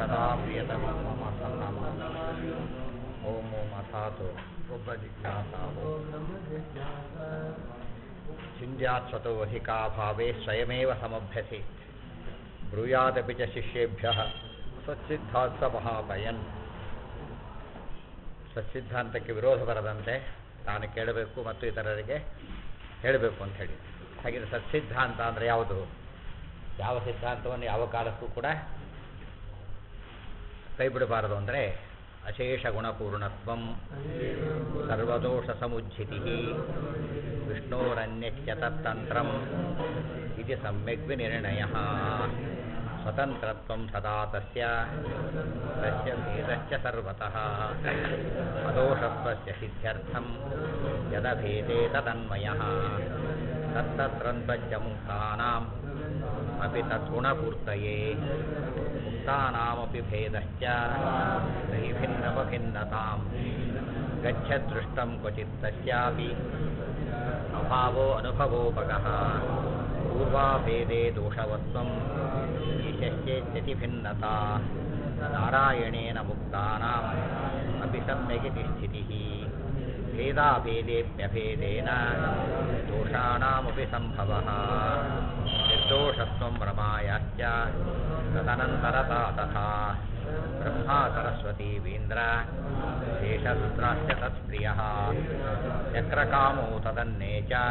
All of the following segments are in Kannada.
ಸದಾ ಪ್ರಿಯತಮಂ ಮಮ ಸನ್ನಮ ಓಂ ಓಂ ಅಥಾತು ಒಬ್ಬ ಜಿಜ್ಞಾಸಾವು ಚಿಂದ್ಯಾತ್ ಸ್ವತೋ ಹಿಕಾ ಭಾವೇ ಸ್ವಯಮೇವ ಸಮಭ್ಯಸಿ ಬ್ರೂಯಾದಪಿ ಚ ಶಿಷ್ಯೇಭ್ಯ ಸಚ್ಚಿದ್ಧಾಂತ ಮಹಾಪಯನ್ ಸಚ್ಚಿದ್ಧಾಂತಕ್ಕೆ ವಿರೋಧ ಬರದಂತೆ ತಾನು ಕೇಳಬೇಕು ಮತ್ತು ಇತರರಿಗೆ ಹೇಳಬೇಕು ಅಂತ ಹೇಳಿ ಹಾಗೆ ಸತ್ಸಿದ್ಧಾಂತ ಅಂದರೆ ಯಾವುದು ಯಾವ ಸಿದ್ಧಾಂತವನ್ನು ಯಾವ ಕಾಲಕ್ಕೂ ಕೂಡ ಕೈ ಬಿಡಬಾರದು ಅಂದರೆ ಅಶೇಷ ಗುಣಪೂರ್ಣತ್ವಂ ಸರ್ವದೋಷ ಸಮುಜ್ಜಿತಿ ವಿಷ್ಣೋರನ್ಯಚ್ಚ ತತ್ತಂತ್ರಂ ಇದು ಸಮ್ಯಕ್ ವಿನಿರ್ಣಯ ಸ್ವತಂತ್ರತ್ವಂ ಸದಾ ತಸ್ಯ ತಸ್ಯ ಭೇದಶ್ಚ ಸರ್ವತಃ ಅದೋಷತ್ವಸ್ಯ ಸಿದ್ಧ್ಯರ್ಥಂ ಯದಭೇದೇ ತದನ್ಮಯಃ ತತ್ತತ್ರಂತಚ್ಚ ಮುಕ್ತಾನಾಂ अपि तद्गुणपूर्तये मुक्तानामपि भेदश्च न हि भिन्नमभिन्नतां गच्छदृष्टं क्वचित् तस्यापि अभावो अनुभवोपगः पूर्वाभेदे दोषवत्वं ईशश्चेत्यति भिन्नता नारायणेन मुक्तानाम् अपि सम्यगिति स्थितिः भेदाभेदेप्यभेदेन दोषाणामपि सम्भवः निर्दोषत्वं रमायाश्च तदनन्तरता तथा ब्रह्मा सरस्वतीवीन्द्र शेषरुद्राश्च तत्प्रियः चक्रकामो तदन्ने च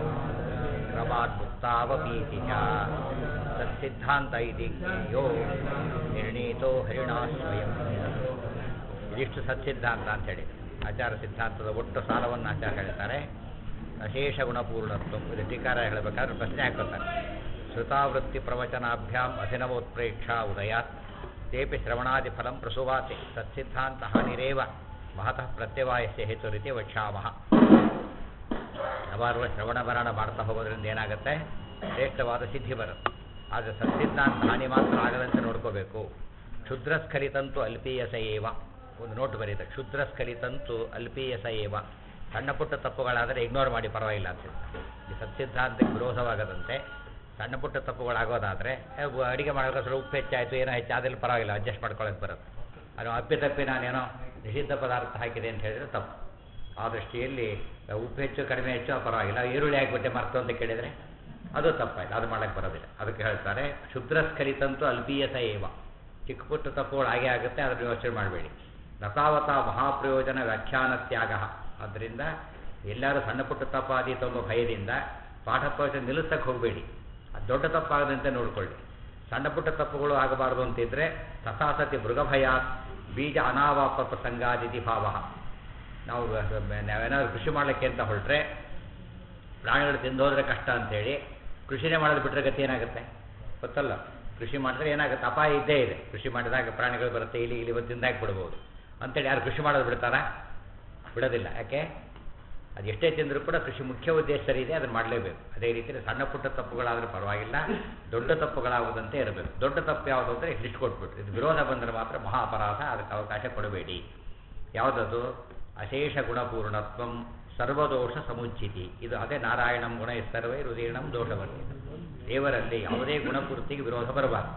क्रमाद्मुक्तावपीति च तत्सिद्धान्त इति ज्ञेयो निर्णीतो हरिणा ಸ್ವಯಂ ಇದಿಷ್ಟು ಸತ್ಸಿದ್ಧಾಂತ ಅಂತೇಳಿ ಆಚಾರ ಸಿದ್ಧಾಂತದ ಒಟ್ಟು ಸಾಲವನ್ನು ಆಚಾರ ಹೇಳ್ತಾರೆ ಅಶೇಷ ಗುಣಪೂರ್ಣತ್ವ ಇದು ಟೀಕಾರ ಹೇಳಬೇಕಾದ್ರೆ ಪ್ರಶ್ನೆ ಹಾಕೋತಾರೆ ಶ್ರುತಾವೃತ್ತಿ ಪ್ರವಚನಾಭ್ಯಾಂ ಅಭಿನವೋತ್ಪ್ರೇಕ್ಷಾ ಉದಯಾತ್ ತೇಪಿ ಶ್ರವಣಾದಿ ಫಲಂ ಪ್ರಸುವಾತೆ ತತ್ಸಿದ್ಧಾಂತ ಹಾನಿರೇವ ಮಹತಃ ಪ್ರತ್ಯವಾಯಸ್ಯ ಹೇತುರಿತಿ ವಕ್ಷಾಮಹ ಯಾವಾಗಲೂ ಶ್ರವಣ ಮರಣ ಮಾಡ್ತಾ ಹೋಗೋದ್ರಿಂದ ಏನಾಗುತ್ತೆ ಶ್ರೇಷ್ಠವಾದ ಸಿದ್ಧಿ ಬರುತ್ತೆ ಆದರೆ ಸತ್ಸಿದ್ಧಾಂತ ಹಾನಿ ಮಾತ್ರ ಆಗದಂತೆ ನೋಡ್ಕೋಬೇಕು ಕ್ಷುದ್ರಸ್ಖಲಿತಂತು ಅಲ್ಪೀಯಸ ಏವ ಒಂದು ನೋಟ್ ಬರೀತೆ ಕ್ಷುದ್ರಸ್ಖಲಿತಂತು ಅಲ್ಪೀಯಸ ಏವ ಸಣ್ಣ ಪುಟ್ಟ ತಪ್ಪುಗಳಾದರೆ ಇಗ್ನೋರ್ ಮಾಡಿ ಪರವಾಗಿಲ್ಲ ಅಂತ ಈ ಸತ್ಸಿದ್ಧಾಂತಕ್ಕೆ ವಿರೋಧವಾಗದಂತೆ ಸಣ್ಣ ಪುಟ್ಟ ತಪ್ಪುಗಳಾಗೋದಾದರೆ ಅಡುಗೆ ಮಾಡೋಕೆ ಸ್ವಲ್ಪ ಉಪ್ಪು ಹೆಚ್ಚಾಯಿತು ಏನೋ ಹೆಚ್ಚಾದಲ್ಲಿ ಪರವಾಗಿಲ್ಲ ಅಡ್ಜಸ್ಟ್ ಮಾಡ್ಕೊಳ್ಳೋಕೆ ಬರುತ್ತೆ ಅದು ಅಪ್ಪಿ ತಪ್ಪಿ ನಾನೇನೋ ನಿಷಿದ್ಧ ಪದಾರ್ಥ ಹಾಕಿದೆ ಅಂತ ಹೇಳಿದರೆ ತಪ್ಪು ಆ ದೃಷ್ಟಿಯಲ್ಲಿ ಉಪ್ಪು ಹೆಚ್ಚು ಕಡಿಮೆ ಹೆಚ್ಚು ಪರವಾಗಿಲ್ಲ ಈರುಳ್ಳಿ ಹಾಕಿಬಿಟ್ಟೆ ಮರ್ತು ಅಂತ ಕೇಳಿದರೆ ಅದು ತಪ್ಪಾಯ್ತು ಅದು ಮಾಡೋಕ್ಕೆ ಬರೋದಿಲ್ಲ ಅದಕ್ಕೆ ಹೇಳ್ತಾರೆ ಕ್ಷುದ್ರಸ್ಖಲಿತಂತೂ ಅಲ್ಪೀಯತ ಏವ ಚಿಕ್ಕ ಪುಟ್ಟ ತಪ್ಪುಗಳು ಹಾಗೆ ಆಗುತ್ತೆ ಅದನ್ನು ಯೋಚನೆ ಮಾಡಬೇಡಿ ರತಾವತ ಮಹಾಪ್ರಯೋಜನ ವ್ಯಾಖ್ಯಾನ ತ್ಯಾಗ ಆದ್ದರಿಂದ ಎಲ್ಲರೂ ಸಣ್ಣ ಪುಟ್ಟ ತಪ್ಪಾದೀತು ಅನ್ನೋ ಭಯದಿಂದ ಪಾಠ ಪ್ರವಚನ ನಿಲ್ಲಿಸಕ್ಕೆ ಹೋಗಬೇಡಿ ಅದು ದೊಡ್ಡ ತಪ್ಪಾಗದಂತೆ ನೋಡಿಕೊಳ್ಳಿ ಸಣ್ಣ ಪುಟ್ಟ ತಪ್ಪುಗಳು ಆಗಬಾರದು ಅಂತಿದ್ರೆ ತಥಾಸತಿ ಮೃಗಭಯ ಬೀಜ ಅನಾವಾಪ ಪ್ರಸಂಗಾದಿತಿ ಭಾವ ನಾವು ನಾವೇನಾದ್ರು ಕೃಷಿ ಮಾಡಲಿಕ್ಕೆ ಅಂತ ಹೊರಟ್ರೆ ಪ್ರಾಣಿಗಳು ತಿಂದೋದ್ರೆ ಕಷ್ಟ ಅಂತೇಳಿ ಕೃಷಿನೇ ಮಾಡೋದು ಬಿಟ್ಟರೆ ಗತಿ ಏನಾಗುತ್ತೆ ಗೊತ್ತಲ್ಲ ಕೃಷಿ ಮಾಡಿದ್ರೆ ಏನಾಗುತ್ತೆ ಅಪಾಯ ಇದ್ದೇ ಇದೆ ಕೃಷಿ ಮಾಡಿದಾಗ ಪ್ರಾಣಿಗಳು ಬರುತ್ತೆ ಇಲ್ಲಿ ಇಲ್ಲಿ ಬಂದು ತಿಂದಾಕಿ ಬಿಡ್ಬೋದು ಅಂತೇಳಿ ಯಾರು ಕೃಷಿ ಮಾಡೋದು ಬಿಡ್ತಾರಾ ಬಿಡೋದಿಲ್ಲ ಯಾಕೆ ಅದು ಎಷ್ಟೇ ತಿಂದರೂ ಕೂಡ ಕೃಷಿ ಮುಖ್ಯ ಉದ್ದೇಶ ಸರಿ ಇದೆ ಅದನ್ನು ಮಾಡಲೇಬೇಕು ಅದೇ ರೀತಿ ಸಣ್ಣ ಪುಟ್ಟ ತಪ್ಪುಗಳಾದರೂ ಪರವಾಗಿಲ್ಲ ದೊಡ್ಡ ತಪ್ಪುಗಳಾಗುವುದಂತೆ ಇರಬೇಕು ದೊಡ್ಡ ತಪ್ಪು ಯಾವುದು ಅಂದರೆ ಲಿಸ್ಟ್ ಕೊಟ್ಬಿಟ್ರು ಇದು ವಿರೋಧ ಬಂದರೆ ಮಾತ್ರ ಮಹಾ ಅಪರಾಧ ಅದಕ್ಕೆ ಅವಕಾಶ ಕೊಡಬೇಡಿ ಯಾವುದದು ಅಶೇಷ ಗುಣಪೂರ್ಣತ್ವಂ ಸರ್ವದೋಷ ಸಮುಚ್ಚಿತಿ ಇದು ಅದೇ ನಾರಾಯಣಂ ಗುಣ ಸರ್ವೇ ಹೃದಯಣಂ ದೋಷವರ್ಣಿತ ದೇವರಲ್ಲಿ ಯಾವುದೇ ಗುಣಪೂರ್ತಿಗೆ ವಿರೋಧ ಬರಬಾರ್ದು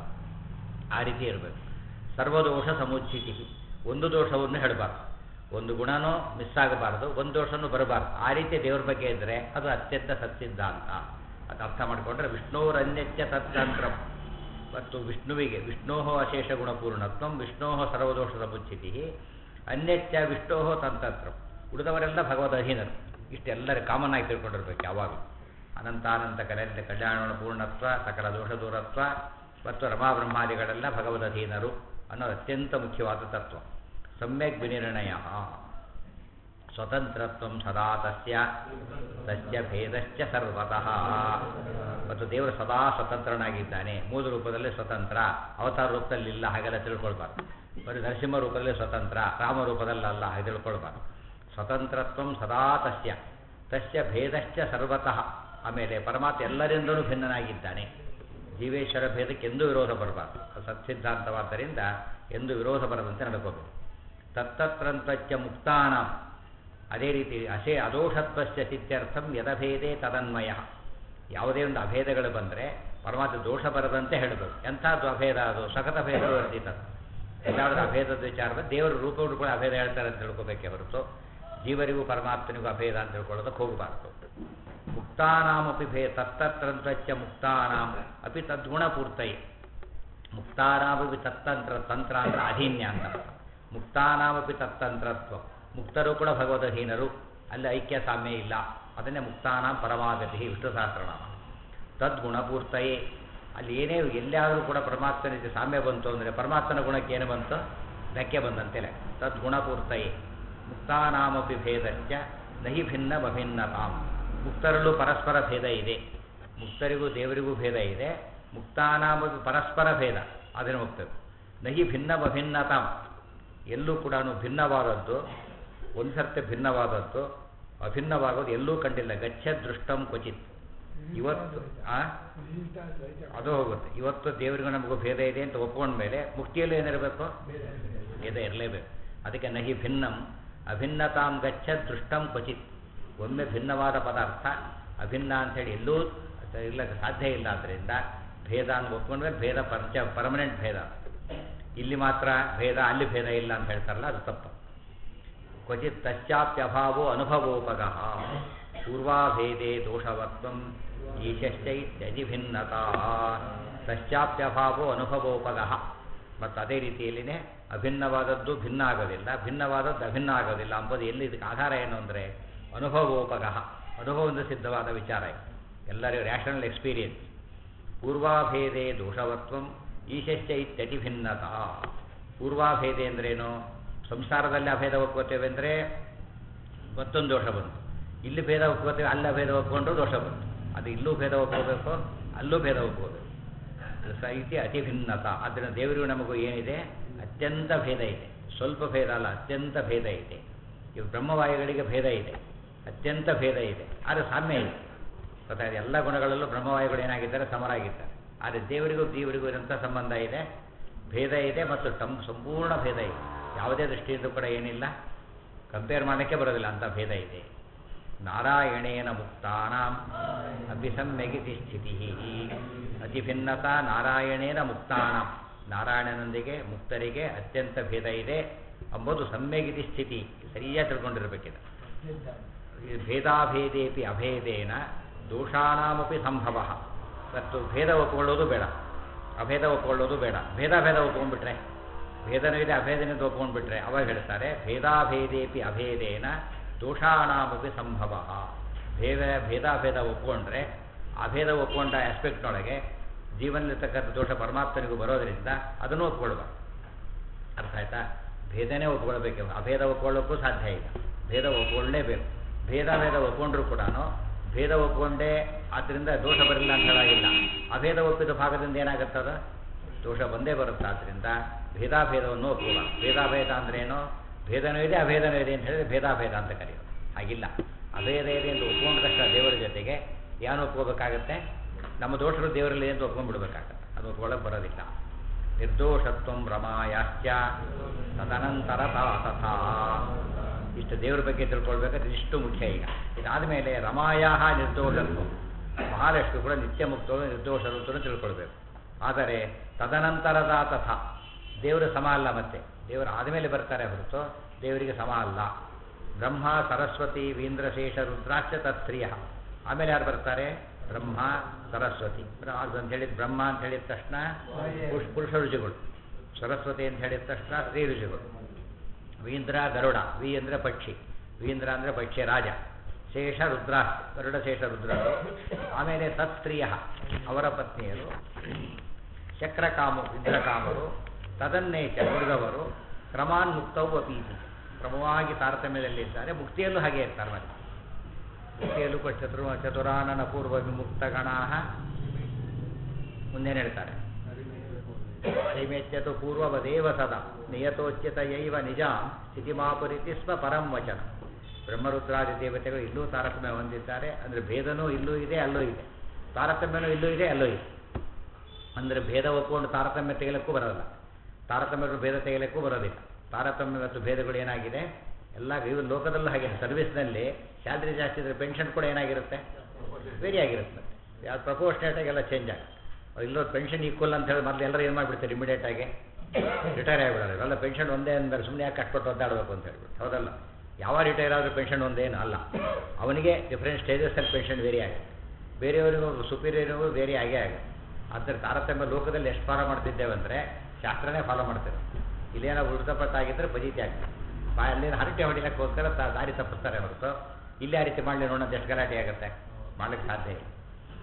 ಆ ರೀತಿ ಇರಬೇಕು ಸರ್ವದೋಷ ಸಮುಚ್ಚಿತಿ ಒಂದು ದೋಷವನ್ನು ಹೇಳಬಾರ್ದು ಒಂದು ಗುಣನೂ ಮಿಸ್ ಆಗಬಾರ್ದು ಒಂದು ದೋಷನೂ ಬರಬಾರ್ದು ಆ ರೀತಿ ದೇವರ ಬಗ್ಗೆ ಇದ್ದರೆ ಅದು ಅತ್ಯಂತ ಸತ್ಸಿದ್ಧಾಂತ ಅದು ಅರ್ಥ ಮಾಡಿಕೊಂಡ್ರೆ ವಿಷ್ಣುರನ್ಯಚ್ಚ ತತ್ತಂತ್ರ ಮತ್ತು ವಿಷ್ಣುವಿಗೆ ವಿಷ್ಣೋ ಅಶೇಷ ಗುಣಪೂರ್ಣತ್ವ ವಿಷ್ಣೋ ಸರ್ವದೋಷ ಸಮುಚ್ಚಿತಿ ಅನ್ಯಚ್ಚ ವಿಷ್ಣೋ ತಂತಂತ್ರ ಉಳಿದವರೆಲ್ಲ ಭಗವದ್ ಅಧೀನರು ಇಷ್ಟೆಲ್ಲರೂ ಕಾಮನ್ ಆಗಿ ತಿಳ್ಕೊಂಡಿರ್ಬೇಕು ಯಾವಾಗ ಅನಂತಾನಂತ ಕಲೆ ಕಲ್ಯಾಣ ಪೂರ್ಣತ್ವ ಸಕಲ ದೋಷ ದೂರತ್ವ ಮತ್ತು ರಮಾ ಬ್ರಹ್ಮಾದಿಗಳೆಲ್ಲ ಭಗವದ್ ಅಧೀನರು ಅನ್ನೋದು ಅತ್ಯಂತ ಮುಖ್ಯವಾದ ತತ್ವ ಸಮ್ಯಕ್ ವಿನಿರ್ಣಯ ಸ್ವತಂತ್ರತ್ವ ಸದಾ ತಸ್ಯ ತಸ್ಯ ಭೇದಶ್ಚ ಸರ್ವತಃ ಮತ್ತು ದೇವರು ಸದಾ ಸ್ವತಂತ್ರನಾಗಿದ್ದಾನೆ ಮೂಲ ರೂಪದಲ್ಲಿ ಸ್ವತಂತ್ರ ಅವತಾರ ರೂಪದಲ್ಲಿ ಇಲ್ಲ ಹಾಗೆಲ್ಲ ತಿಳ್ಕೊಳ್ಬಾರ್ದು ಬರೀ ನರಸಿಂಹ ರೂಪದಲ್ಲಿ ಸ್ವತಂತ್ರ ರಾಮ ರೂಪದಲ್ಲಲ್ಲ ಹಾಗೆ ತಿಳ್ಕೊಳ್ಬಾರ್ದು ಸ್ವತಂತ್ರತ್ವ ಸದಾ ತಸ್ಯ ತಸ್ಯ ಭೇದಶ್ಚ ಸರ್ವತಃ ಆಮೇಲೆ ಪರಮಾತ್ಮ ಎಲ್ಲರಿಂದಲೂ ಭಿನ್ನನಾಗಿದ್ದಾನೆ ಜೀವೇಶ್ವರ ಭೇದಕ್ಕೆ ಎಂದೂ ವಿರೋಧ ಬರಬಾರ್ದು ಸತ್ಸಿದ್ಧಾಂತವಾದ್ದರಿಂದ ಎಂದು ವಿರೋಧ ಬರದಂತೆ ನಡ್ಕೋಬೇಕು ತತ್ತತ್ರಂತಚ್ಚ ಮುಕ್ತಾನ ಅದೇ ರೀತಿ ಅಶೇ ಅದೋಷತ್ವಸ್ಯ ಸಿದ್ಧ್ಯರ್ಥಂ ಯದಭೇದೇ ತದನ್ಮಯ ಯಾವುದೇ ಒಂದು ಅಭೇದಗಳು ಬಂದರೆ ಪರಮಾತ್ಮ ದೋಷ ಬರದಂತೆ ಹೇಳಬೇಕು ಎಂಥದ್ದು ಅಭೇದ ಅದು ಸಖತ ಭೇದ ವರ್ಜಿತ ಎಲ್ಲಾದ್ರೂ ಅಭೇದದ ವಿಚಾರದ ದೇವರ ರೂಪಗಳು ಕೂಡ ಅಭೇದ ಹೇಳ್ತಾರೆ ಅಂತ ತಿಳ್ಕೊಬೇಕೆ ಹೊರತು ಜೀವರಿಗೂ ಪರಮಾತ್ಮನಿಗೂ ಅಭೇದ ಅಂತ ತಿಳ್ಕೊಳ್ಳೋದಕ್ಕೆ ಹೋಗಬಾರ್ದು ಮುಕ್ತಾನಾಮಪಿ ಭೇ ತತ್ತತ್ರಂತ್ರಚ್ಚ ಮುಕ್ತಾನಾಂ ಅಪಿ ತದ್ಗುಣಪೂರ್ತೈ ಮುಕ್ತಾನಾಮಪಿ ತತ್ತಂತ್ರ ತಂತ್ರ ಅಂದ್ರೆ ಅಧೀನ್ಯ ಅಂತ ಅರ್ಥ. ಮುಕ್ತಾನಾಮಪಿ ತತ್ತಂತ್ರತ್ವ ಮುಕ್ತರು ಕೂಡ ಭಗವದಹೀನರು ಅಲ್ಲಿ ಐಕ್ಯ ಸಾಮ್ಯ ಇಲ್ಲ ಅದನ್ನೇ ಮುಕ್ತಾನಾಂ ಪರಮಾಗತಿ ವಿಷ್ಣು ಸಹಸ್ರನಾಮ ತದ್ಗುಣಪೂರ್ತಯೇ ಅಲ್ಲಿ ಏನೇ ಎಲ್ಲಾದರೂ ಕೂಡ ಪರಮಾತ್ಮನ ಜೊತೆ ಸಾಮ್ಯ ಬಂತು ಅಂದರೆ ಪರಮಾತ್ಮನ ಗುಣಕ್ಕೆ ಏನು ಬಂತು ಧಕ್ಕೆ ಬಂದಂತೆಲೆ ತದ್ಗುಣಪೂರ್ತಯೇ ಮುಕ್ತಾನಾಮಪಿ ಭೇದಶ್ಚ ನಹಿ ಭಿನ್ನ ಬಭಿನ್ನತಾಂ ಮುಕ್ತರಲ್ಲೂ ಪರಸ್ಪರ ಭೇದ ಇದೆ ಮುಕ್ತರಿಗೂ ದೇವರಿಗೂ ಭೇದ ಇದೆ ಮುಕ್ತಾನಾಮಪಿ ಪರಸ್ಪರ ಭೇದ ಅದನ್ನು ಹೋಗ್ತದೆ ನಹಿ ಭಿನ್ನ ಬಭಿನ್ನತಾಂ ಎಲ್ಲೂ ಕೂಡ ಭಿನ್ನವಾದದ್ದು ಒಂದು ಸರ್ತಿ ಭಿನ್ನವಾದದ್ದು ಅಭಿನ್ನವಾಗೋದು ಎಲ್ಲೂ ಕಂಡಿಲ್ಲ ಗಚ್ಚ ದೃಷ್ಟಂ ಕ್ವಚಿತ್ ಇವತ್ತು ಆ ಅದು ಹೋಗುತ್ತೆ ಇವತ್ತು ದೇವರಿಗೂ ನಮಗೂ ಭೇದ ಇದೆ ಅಂತ ಒಪ್ಕೊಂಡ ಮೇಲೆ ಮುಕ್ತಿಯಲ್ಲೂ ಏನಿರಬೇಕು ಭೇದ ಇರಲೇಬೇಕು ಅದಕ್ಕೆ ನಹಿ ಭಿನ್ನಂ ಅಭಿನ್ನತಾಂ ಗಚ್ಚ ದೃಷ್ಟಂ ಕ್ವಚಿತ್ ಒಮ್ಮೆ ಭಿನ್ನವಾದ ಪದಾರ್ಥ ಅಭಿನ್ನ ಅಂಥೇಳಿ ಎಲ್ಲೂ ಇರ್ಲಿಕ್ಕೆ ಸಾಧ್ಯ ಇಲ್ಲ ಆದ್ದರಿಂದ ಭೇದ ಅಂತ ಒಪ್ಕೊಂಡ್ರೆ ಭೇದ ಪಂಚ ಪರ್ಮನೆಂಟ್ ಭೇದ ಇಲ್ಲಿ ಮಾತ್ರ ಭೇದ ಅಲ್ಲಿ ಭೇದ ಇಲ್ಲ ಅಂತ ಹೇಳ್ತಾರಲ್ಲ ಅದು ತಪ್ಪು ಕ್ವಚಿತ್ ತಶ್ಚಾಪ್ಯಭಾವೋ ಅನುಭವೋಪಗ ಪೂರ್ವಾಭೇದೆ ದೋಷವತ್ವಂ ಈಶಶ್ಚೈತ್ಯಜಿಭಿನ್ನತಾ ತಶ್ಚಾಪ್ಯಭಾವೋ ಅನುಭವೋಪಗ ಮತ್ತು ಅದೇ ರೀತಿಯಲ್ಲಿನೇ ಅಭಿನ್ನವಾದದ್ದು ಭಿನ್ನ ಆಗೋದಿಲ್ಲ ಭಿನ್ನವಾದದ್ದು ಅಭಿನ್ನ ಆಗೋದಿಲ್ಲ ಅಂಬುದು ಎಲ್ಲಿ ಇದಕ್ಕೆ ಆಧಾರ ಏನು ಅಂದರೆ ಅನುಭವೋಪಗ ಅನುಭವದಿಂದ ಸಿದ್ಧವಾದ ವಿಚಾರ ಇದು ಎಲ್ಲರಿಗೂ ರ್ಯಾಷನಲ್ ಎಕ್ಸ್ಪೀರಿಯನ್ಸ್ ಪೂರ್ವಾಭೇದೆ ದೋಷವತ್ವಂ ಈಶಶ್ಚೈತ್ಯಜಿಭಿನ್ನತಾ ಪೂರ್ವಾಭೇದೆ ಅಂದ್ರೇನು ಸಂಸಾರದಲ್ಲಿ ಅಭೇದ ಒಪ್ಕೋತೇವೆ ಅಂದರೆ ಮತ್ತೊಂದು ದೋಷ ಬಂತು ಇಲ್ಲಿ ಭೇದ ಒಪ್ಕೋತೇವೆ ಅಲ್ಲಿ ಅಭೇದ ಒಪ್ಕೊಂಡ್ರು ದೋಷ ಬಂತು ಅದು ಇಲ್ಲೂ ಭೇದ ಒಪ್ಕೋಬೇಕು ಅಲ್ಲೂ ಭೇದ ಒಪ್ಕೋಬೇಕು ಸಾಹಿತ್ಯ ಅತಿ ಭಿನ್ನತ ಆದ್ದರಿಂದ ದೇವರಿಗೂ ನಮಗೂ ಏನಿದೆ ಅತ್ಯಂತ ಭೇದ ಇದೆ ಸ್ವಲ್ಪ ಭೇದ ಅಲ್ಲ ಅತ್ಯಂತ ಭೇದ ಇದೆ ಇವು ಬ್ರಹ್ಮವಾಯುಗಳಿಗೆ ಭೇದ ಇದೆ ಅತ್ಯಂತ ಭೇದ ಇದೆ ಆದರೆ ಸಾಮ್ಯ ಇದೆ ಗೊತ್ತಾಗಿದೆ ಎಲ್ಲ ಗುಣಗಳಲ್ಲೂ ಬ್ರಹ್ಮವಾಯುಗಳು ಏನಾಗಿದ್ದಾರೆ ಸಮರಾಗಿದ್ದಾರೆ ಆದರೆ ದೇವರಿಗೂ ಜೀವರಿಗೂ ಇರೋಂಥ ಸಂಬಂಧ ಇದೆ ಭೇದ ಇದೆ ಮತ್ತು ತಮ್ಮ ಸಂಪೂರ್ಣ ಭೇದ ಇದೆ ಯಾವುದೇ ದೃಷ್ಟಿಯಿಂದ ಕೂಡ ಏನಿಲ್ಲ ಕಂಪೇರ್ ಮಾಡೋಕ್ಕೆ ಬರೋದಿಲ್ಲ ಅಂತ ಭೇದ ಇದೆ ನಾರಾಯಣೇನ ಮುಕ್ತಾನಾಂ ಅಭಿಸಮ್ಯಗಿತಿ ಸ್ಥಿತಿ ಅತಿ ಭಿನ್ನತಾ ನಾರಾಯಣೇನ ಮುಕ್ತಾನಾಂ ನಾರಾಯಣನೊಂದಿಗೆ ಮುಕ್ತರಿಗೆ ಅತ್ಯಂತ ಭೇದ ಇದೆ ಅಂಬುದು ಸಮ್ಯಗಿತಿ ಸ್ಥಿತಿ ಸರಿಯಾಗಿ ತಿಳ್ಕೊಂಡಿರ್ಬೇಕಿದೆ ಈ ಭೇದಾಭೇದೇಪಿ ಅಭೇದೇನ ದೋಷಾನಾಮಪಿ ಸಂಭವ ಮತ್ತು ಭೇದ ಒಪ್ಕೊಳ್ಳೋದು ಬೇಡ ಅಭೇದ ಒಪ್ಕೊಳ್ಳೋದು ಬೇಡ ಭೇದ ಭೇದ ಒಪ್ಕೊಂಡ್ಬಿಟ್ರೆ ಭೇದನೂ ಇದೆ ಅಭೇದನೂ ಒಪ್ಕೊಂಡ್ಬಿಟ್ರೆ ಅವಾಗ ಹೇಳ್ತಾರೆ ಭೇದಾಭೇದೇಪಿ ಅಭೇದೇನ ದೋಷಾನಾಮಪಿ ಸಂಭವ ಭೇದ ಭೇದಾಭೇದ ಒಪ್ಕೊಂಡ್ರೆ ಅಭೇದ ಒಪ್ಕೊಂಡ ಆಸ್ಪೆಕ್ಟ್ನೊಳಗೆ ಜೀವನದಲ್ಲಿರ್ತಕ್ಕಂಥ ದೋಷ ಪರಮಾತ್ಮನಿಗೂ ಬರೋದರಿಂದ ಅದನ್ನು ಒಪ್ಕೊಳ್ಬಾರ್ದು ಅರ್ಥ ಆಯ್ತಾ ಭೇದನೇ ಒಪ್ಕೊಳ್ಬೇಕು ಅಭೇದ ಒಪ್ಕೊಳ್ಳೋಕ್ಕೂ ಸಾಧ್ಯ ಇಲ್ಲ ಭೇದ ಒಪ್ಕೊಳ್ಳೇಬೇಕು ಭೇದ ಭೇದ ಒಪ್ಕೊಂಡ್ರು ಕೂಡ ಭೇದ ಒಪ್ಕೊಂಡೇ ಆದ್ದರಿಂದ ದೋಷ ಬರಲಿಲ್ಲ ಅಂತ ಹೇಳಾಗಿಲ್ಲ ಅಭೇದ ಒಪ್ಪಿದ ಭಾಗದಿಂದ ಏನಾಗುತ್ತದ ದೋಷ ಬಂದೇ ಬರುತ್ತೆ ಆದ್ದರಿಂದ ಭೇದಾಭೇದವನ್ನು ಒಪ್ಪುವ ಭೇದಾಭೇದ ಅಂದ್ರೇನು ಭೇದನೂ ಇದೆ ಅಭೇದನೂ ಇದೆ ಅಂತ ಹೇಳಿದ್ರೆ ಭೇದಾಭೇದ ಅಂತ ಕರೆಯೋದು ಹಾಗಿಲ್ಲ ಅಭೇದ ಇದೆ ಎಂದು ಒಪ್ಕೊಂಡದಷ್ಟ ದೇವರ ಜೊತೆಗೆ ಏನು ಒಪ್ಕೋಬೇಕಾಗತ್ತೆ ನಮ್ಮ ದೋಷರು ದೇವರಲ್ಲಿ ಅಂತ ಒಪ್ಕೊಂಡ್ಬಿಡ್ಬೇಕಾಗತ್ತೆ ಅದು ಒಪ್ಕೊಳ್ಳೋಕೆ ಬರೋದಿಲ್ಲ ನಿರ್ದೋಷತ್ವ ರಮಾಯಾಶ್ಚ ತದನಂತರ ತಾ ತಥಾ ಇಷ್ಟು ದೇವರ ಬಗ್ಗೆ ತಿಳ್ಕೊಳ್ಬೇಕಾದ್ರೆ ಇಷ್ಟು ಮುಖ್ಯ ಈಗ ಇದಾದ ಮೇಲೆ ರಮಾಯಾಹ ನಿರ್ದೋಷತ್ವ ಮಹಾಲಕ್ಷ್ಮಿ ಕೂಡ ನಿತ್ಯ ಮುಕ್ತರು ನಿರ್ದೋಷರು ಅಂತ ತಿಳ್ಕೊಳ್ಬೇಕು ಆದರೆ ತದನಂತರದ ತಥಾ ದೇವರು ಸಮ ಅಲ್ಲ ಮತ್ತೆ ದೇವರು ಆದಮೇಲೆ ಬರ್ತಾರೆ ಹೊರತು ದೇವರಿಗೆ ಸಮ ಅಲ್ಲ ಬ್ರಹ್ಮ ಸರಸ್ವತಿ ವೀಂದ್ರಶೇಷ ರುದ್ರಾಕ್ಷ ತತ್ಸ್ತ್ರೀಯ ಆಮೇಲೆ ಯಾರು ಬರ್ತಾರೆ ಬ್ರಹ್ಮ ಸರಸ್ವತಿ ಬ್ರ- ಅದು ಅಂತ ಹೇಳಿದ ಬ್ರಹ್ಮ ಅಂತ ಹೇಳಿದ ತಕ್ಷಣ ಪುರುಷ ಪುರುಷ ರುಚಿಗಳು ಸರಸ್ವತಿ ಅಂತ ಹೇಳಿದ ತಕ್ಷಣ ಸ್ತ್ರೀ ರುಚಿಗಳು ವೀಂದ್ರ ಗರುಡ ವಿ ಅಂದರೆ ಪಕ್ಷಿ ವೀಂದ್ರ ಅಂದರೆ ಪಕ್ಷಿ ರಾಜ ಶೇಷ ರುದ್ರಾಕ್ಷ ಗರುಡ ಶೇಷ ರುದ್ರರು ಆಮೇಲೆ ತತ್ಸ್ತ್ರೀಯ ಅವರ ಪತ್ನಿಯರು ಚಕ್ರಕಾಮು ಇಂದ್ರಕಾಮರು ತದನ್ನೇಚ ಉಳಿದವರು ಕ್ರಮಾನ್ ಮುಕ್ತವು ಅಪೀತಿ ಕ್ರಮವಾಗಿ ತಾರತಮ್ಯದಲ್ಲಿದ್ದಾರೆ ಮುಕ್ತಿಯಲ್ಲೂ ಹಾಗೆ ಇರ್ತಾರೆ ಮತ್ತೆ ಮುಕ್ತಿಯಲ್ಲೂ ಕೂಡ ಚತುರ್ ಚತುರಾನನ ಪೂರ್ವ ವಿಮುಕ್ತಗಣಾ ಮುಂದೇನು ಹೇಳ್ತಾರೆ ನೈವೇದ್ಯತು ಪೂರ್ವವದೇವ ಸದಾ ನಿಯತೋಚ್ಯತಯೈವ ನಿಜ ಸ್ಥಿತಿಮಾಪುರಿತಿ ಸ್ವ ಪರಂ ವಚನ ಬ್ರಹ್ಮರುದ್ರಾದಿ ದೇವತೆಗಳು ಇಲ್ಲೂ ತಾರತಮ್ಯ ಹೊಂದಿದ್ದಾರೆ ಅಂದರೆ ಭೇದನೂ ಇಲ್ಲೂ ಇದೆ ಅಲ್ಲೂ ಇದೆ ತಾರತಮ್ಯನೂ ಇಲ್ಲೂ ಇದೆ ಅಲ್ಲೂ ಇದೆ ಅಂದರೆ ಭೇದ ಒಪ್ಪಿಕೊಂಡು ತಾರತಮ್ಯ ತೆಗೆಯಲಿಕ್ಕೂ ಬರೋಲ್ಲ ತಾರತಮ್ಯಗಳು ಭೇದ ತೆಗೆಯಲಿಕ್ಕೂ ಬರೋದಿಲ್ಲ ತಾರತಮ್ಯ ಮತ್ತು ಭೇದಗಳು ಏನಾಗಿದೆ ಎಲ್ಲ ಇವು ಲೋಕದಲ್ಲೂ ಹಾಗೆ ಸರ್ವಿಸ್ನಲ್ಲಿ ಸ್ಯಾಲ್ರಿ ಜಾಸ್ತಿ ಇದ್ರೆ ಪೆನ್ಷನ್ ಕೂಡ ಏನಾಗಿರುತ್ತೆ ವೇರಿ ಆಗಿರುತ್ತೆ ಯಾವ್ದು ಪ್ರಪೋರ್ಷನೇಟಾಗಿ ಎಲ್ಲ ಚೇಂಜ್ ಆಗುತ್ತೆ ಇಲ್ಲೋ ಪೆನ್ಷನ್ ಈಕ್ವಲ್ ಅಂತ ಹೇಳಿ ಮೊದಲು ಎಲ್ಲರೂ ಏನು ಮಾಡಿಬಿಡ್ತಾರೆ ಇಮಿಡಿಯೇಟಾಗಿ ರಿಟೈರ್ ಆಗಿಬಿಡೋರು ಇವೆಲ್ಲ ಪೆನ್ಷನ್ ಒಂದೇ ಅಂದರೆ ಸುಮ್ಮನೆ ಯಾಕೆ ಕಷ್ಟಪಟ್ಟು ಒದ್ದಾಡಬೇಕು ಅಂತ ಹೇಳ್ಬಿಟ್ಟು ಹೌದಲ್ಲ ಯಾವ ರಿಟೈರ್ ಆದರೂ ಪೆನ್ಷನ್ ಒಂದೇನು ಅಲ್ಲ ಅವನಿಗೆ ಡಿಫ್ರೆಂಟ್ ಸ್ಟೇಜಸಲ್ಲಿ ಪೆನ್ಷನ್ ವೇರಿ ಆಗುತ್ತೆ ಬೇರೆಯವರಿಗೂ ಸುಪೀರಿಯರಿಗೂ ವೇರಿ ಆಗೇ ಆಗುತ್ತೆ ಆದರೆ ತಾರತಮ್ಯ ಲೋಕದಲ್ಲಿ ಎಷ್ಟು ಫಾಲೋ ಮಾಡ್ತಿದ್ದೇವೆ ಅಂದರೆ ಶಾಸ್ತ್ರನೇ ಫಾಲೋ ಮಾಡ್ತೇವೆ ಇಲ್ಲೇನೋ ಉಲ್ಟಪಟ್ಟಾಗಿದ್ದರೆ ಬಜೀತಿ ಆಗ್ತದೆ ಬಾ ಅಲ್ಲಿನ ಹರಟೆ ಹೊಡಿಲಿಕ್ಕೋಸ್ಕರ ತಾ- ದಾರಿ ತಪ್ಪಿಸ್ತಾರೆ ಹೊರತು ಇಲ್ಲಿ ಆ ರೀತಿ ಮಾಡಲಿ ನೋಡೋದು ಎಷ್ಟು ಗಲಾಟೆ ಆಗುತ್ತೆ ಮಾಡ್ಲಿಕ್ಕೆ ಸಾಧ್ಯ ಇಲ್ಲ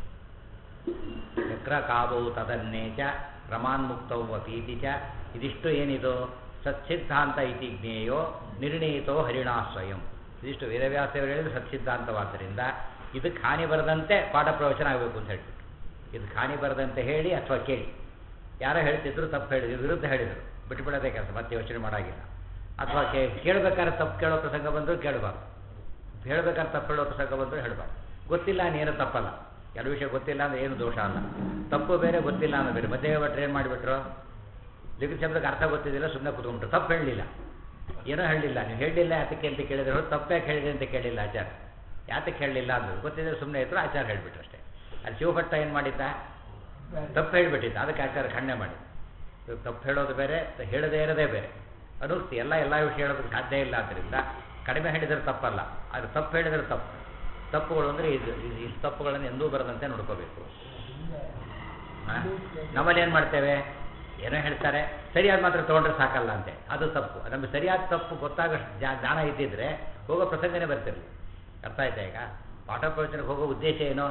ಚಕ್ರ ಕಾವು ತದನ್ನೇಚ ಪ್ರಮಾನ್ಮುಕ್ತೌ ಅಪೀತಿ ಚ ಇದಿಷ್ಟು ಏನಿದು ಸತ್ಸಿದ್ಧಾಂತ ಇತಿ ಜ್ಞೇಯೋ ನಿರ್ಣಯಿತೋ ಹರಿಣಾ ಸ್ವಯಂ ಇದಿಷ್ಟು ವೇದವ್ಯಾಸರು ಹೇಳಿದ್ರೆ ಸತ್ಸಿದ್ಧಾಂತವಾದ್ದರಿಂದ ಇದಕ್ಕೆ ಹಾನಿ ಬರದಂತೆ ಪಾಠ ಪ್ರವಚನ ಆಗಬೇಕು ಅಂತ ಹೇಳ್ಬಿಟ್ಟು ಇದಕ್ಕೆ ಹಾನಿ ಬರದಂತೆ ಹೇಳಿ ಅಥವಾ ಕೇಳಿ ಯಾರೋ ಹೇಳ್ತಿದ್ರು ತಪ್ಪು ಹೇಳಿದ್ರು ವಿರುದ್ಧ ಹೇಳಿದರು ಬಿಟ್ಬಿಡೋದೇ ಕೆಲಸ ಮತ್ತೆ ಯೋಚನೆ ಮಾಡೋಂಗಿಲ್ಲ ಅಥವಾ ಕೇ ಕೇಳಬೇಕಾದ್ರೆ ತಪ್ಪು ಕೇಳೋ ಪ್ರಸಂಗ ಬಂದರೂ ಕೇಳಬಾರ್ದು ಹೇಳ್ಬೇಕಾದ್ರೆ ತಪ್ಪು ಹೇಳೋ ಪ್ರಸಂಗ ಬಂದರೂ ಹೇಳಬಾರ್ದು ಗೊತ್ತಿಲ್ಲ ಏನು ತಪ್ಪಲ್ಲ ಕೆಲವು ವಿಷಯ ಗೊತ್ತಿಲ್ಲ ಅಂದ್ರೆ ಏನು ದೋಷ ಅಲ್ಲ ತಪ್ಪು ಬೇರೆ ಗೊತ್ತಿಲ್ಲ ಅನ್ನೋ ಬೇರೆ ಮಧ್ಯೆ ಭಟ್ರು ಏನು ಮಾಡಿಬಿಟ್ರು ಲಿಖಿತ ಶಬ್ದಕ್ಕೆ ಅರ್ಥ ಗೊತ್ತಿದ್ದಿಲ್ಲ ಸುಮ್ಮನೆ ಕೂತ್ಕೊಂಡ್ಬಿಟ್ರು ತಪ್ಪು ಹೇಳಲಿಲ್ಲ ಏನೋ ಹೇಳಲಿಲ್ಲ ನೀವು ಹೇಳಲಿಲ್ಲ ಯಾತಕ್ಕೆ ಅಂತ ಕೇಳಿದ್ರೆ ಹೊರತು ತಪ್ಪು ಯಾಕೆ ಹೇಳಿದೆ ಅಂತ ಕೇಳಿಲ್ಲ ಆಚಾರ ಯಾತಕ್ಕೆ ಹೇಳಲಿಲ್ಲ ಅಂದರು ಗೊತ್ತಿದ್ರೆ ಸುಮ್ಮನೆ ಇದ್ರು ಆಚಾರ ಹೇಳಿಬಿಟ್ರು ಅಷ್ಟೇ ಅಲ್ಲಿ ಶಿವಭಟ್ಟ ಏನು ಮಾಡಿದ್ದ ತಪ್ಪು ಹೇಳಿಬಿಟ್ಟಿದ್ದ ಅದಕ್ಕೆ ಆಚಾರ ಖಂಡನೆ ಮಾಡಿ ತಪ್ಪು ಹೇಳೋದು ಬೇರೆ ತ- ಹೇಳದೇ ಇರೋದೇ ಬೇರೆ ಅನುಕ್ತಿ ಎಲ್ಲ ಎಲ್ಲ ವಿಷಯ ಹೇಳೋದಕ್ಕೆ ಸಾಧ್ಯ ಇಲ್ಲ ಆದ್ದರಿಂದ ಕಡಿಮೆ ಹೇಳಿದರೆ ತಪ್ಪಲ್ಲ ಅದು ತಪ್ಪು ಹೇಳಿದರೆ ತಪ್ಪು ತಪ್ಪುಗಳು ಅಂದರೆ ಇದು ಇದು- ಈ ತಪ್ಪುಗಳನ್ನು ಎಂದೂ ಬರದಂತೆ ನೋಡ್ಕೋಬೇಕು ಆ? ನಮ್ಮಲ್ಲಿ ಏನು ಮಾಡ್ತೇವೆ ಏನೋ ಹೇಳ್ತಾರೆ ಸರಿಯಾದ ಮಾತ್ರ ತೊಗೊಂಡ್ರೆ ಸಾಕಲ್ಲ ಅಂತೆ ಅದು ತಪ್ಪು ನಮಗೆ ಸರಿಯಾದ ತಪ್ಪು ಗೊತ್ತಾಗಷ್ಟು ಜಾ ಜ್ಞಾನ ಇದ್ದಿದ್ರೆ ಹೋಗೋ ಪ್ರಸಂಗನೇ ಬರ್ತಿರಲಿ ಅರ್ಥ ಆಯ್ತಾ ಈಗ ಪಾಠ ಪ್ರವಚನಕ್ಕೆ ಹೋಗೋ ಉದ್ದೇಶ ಏನು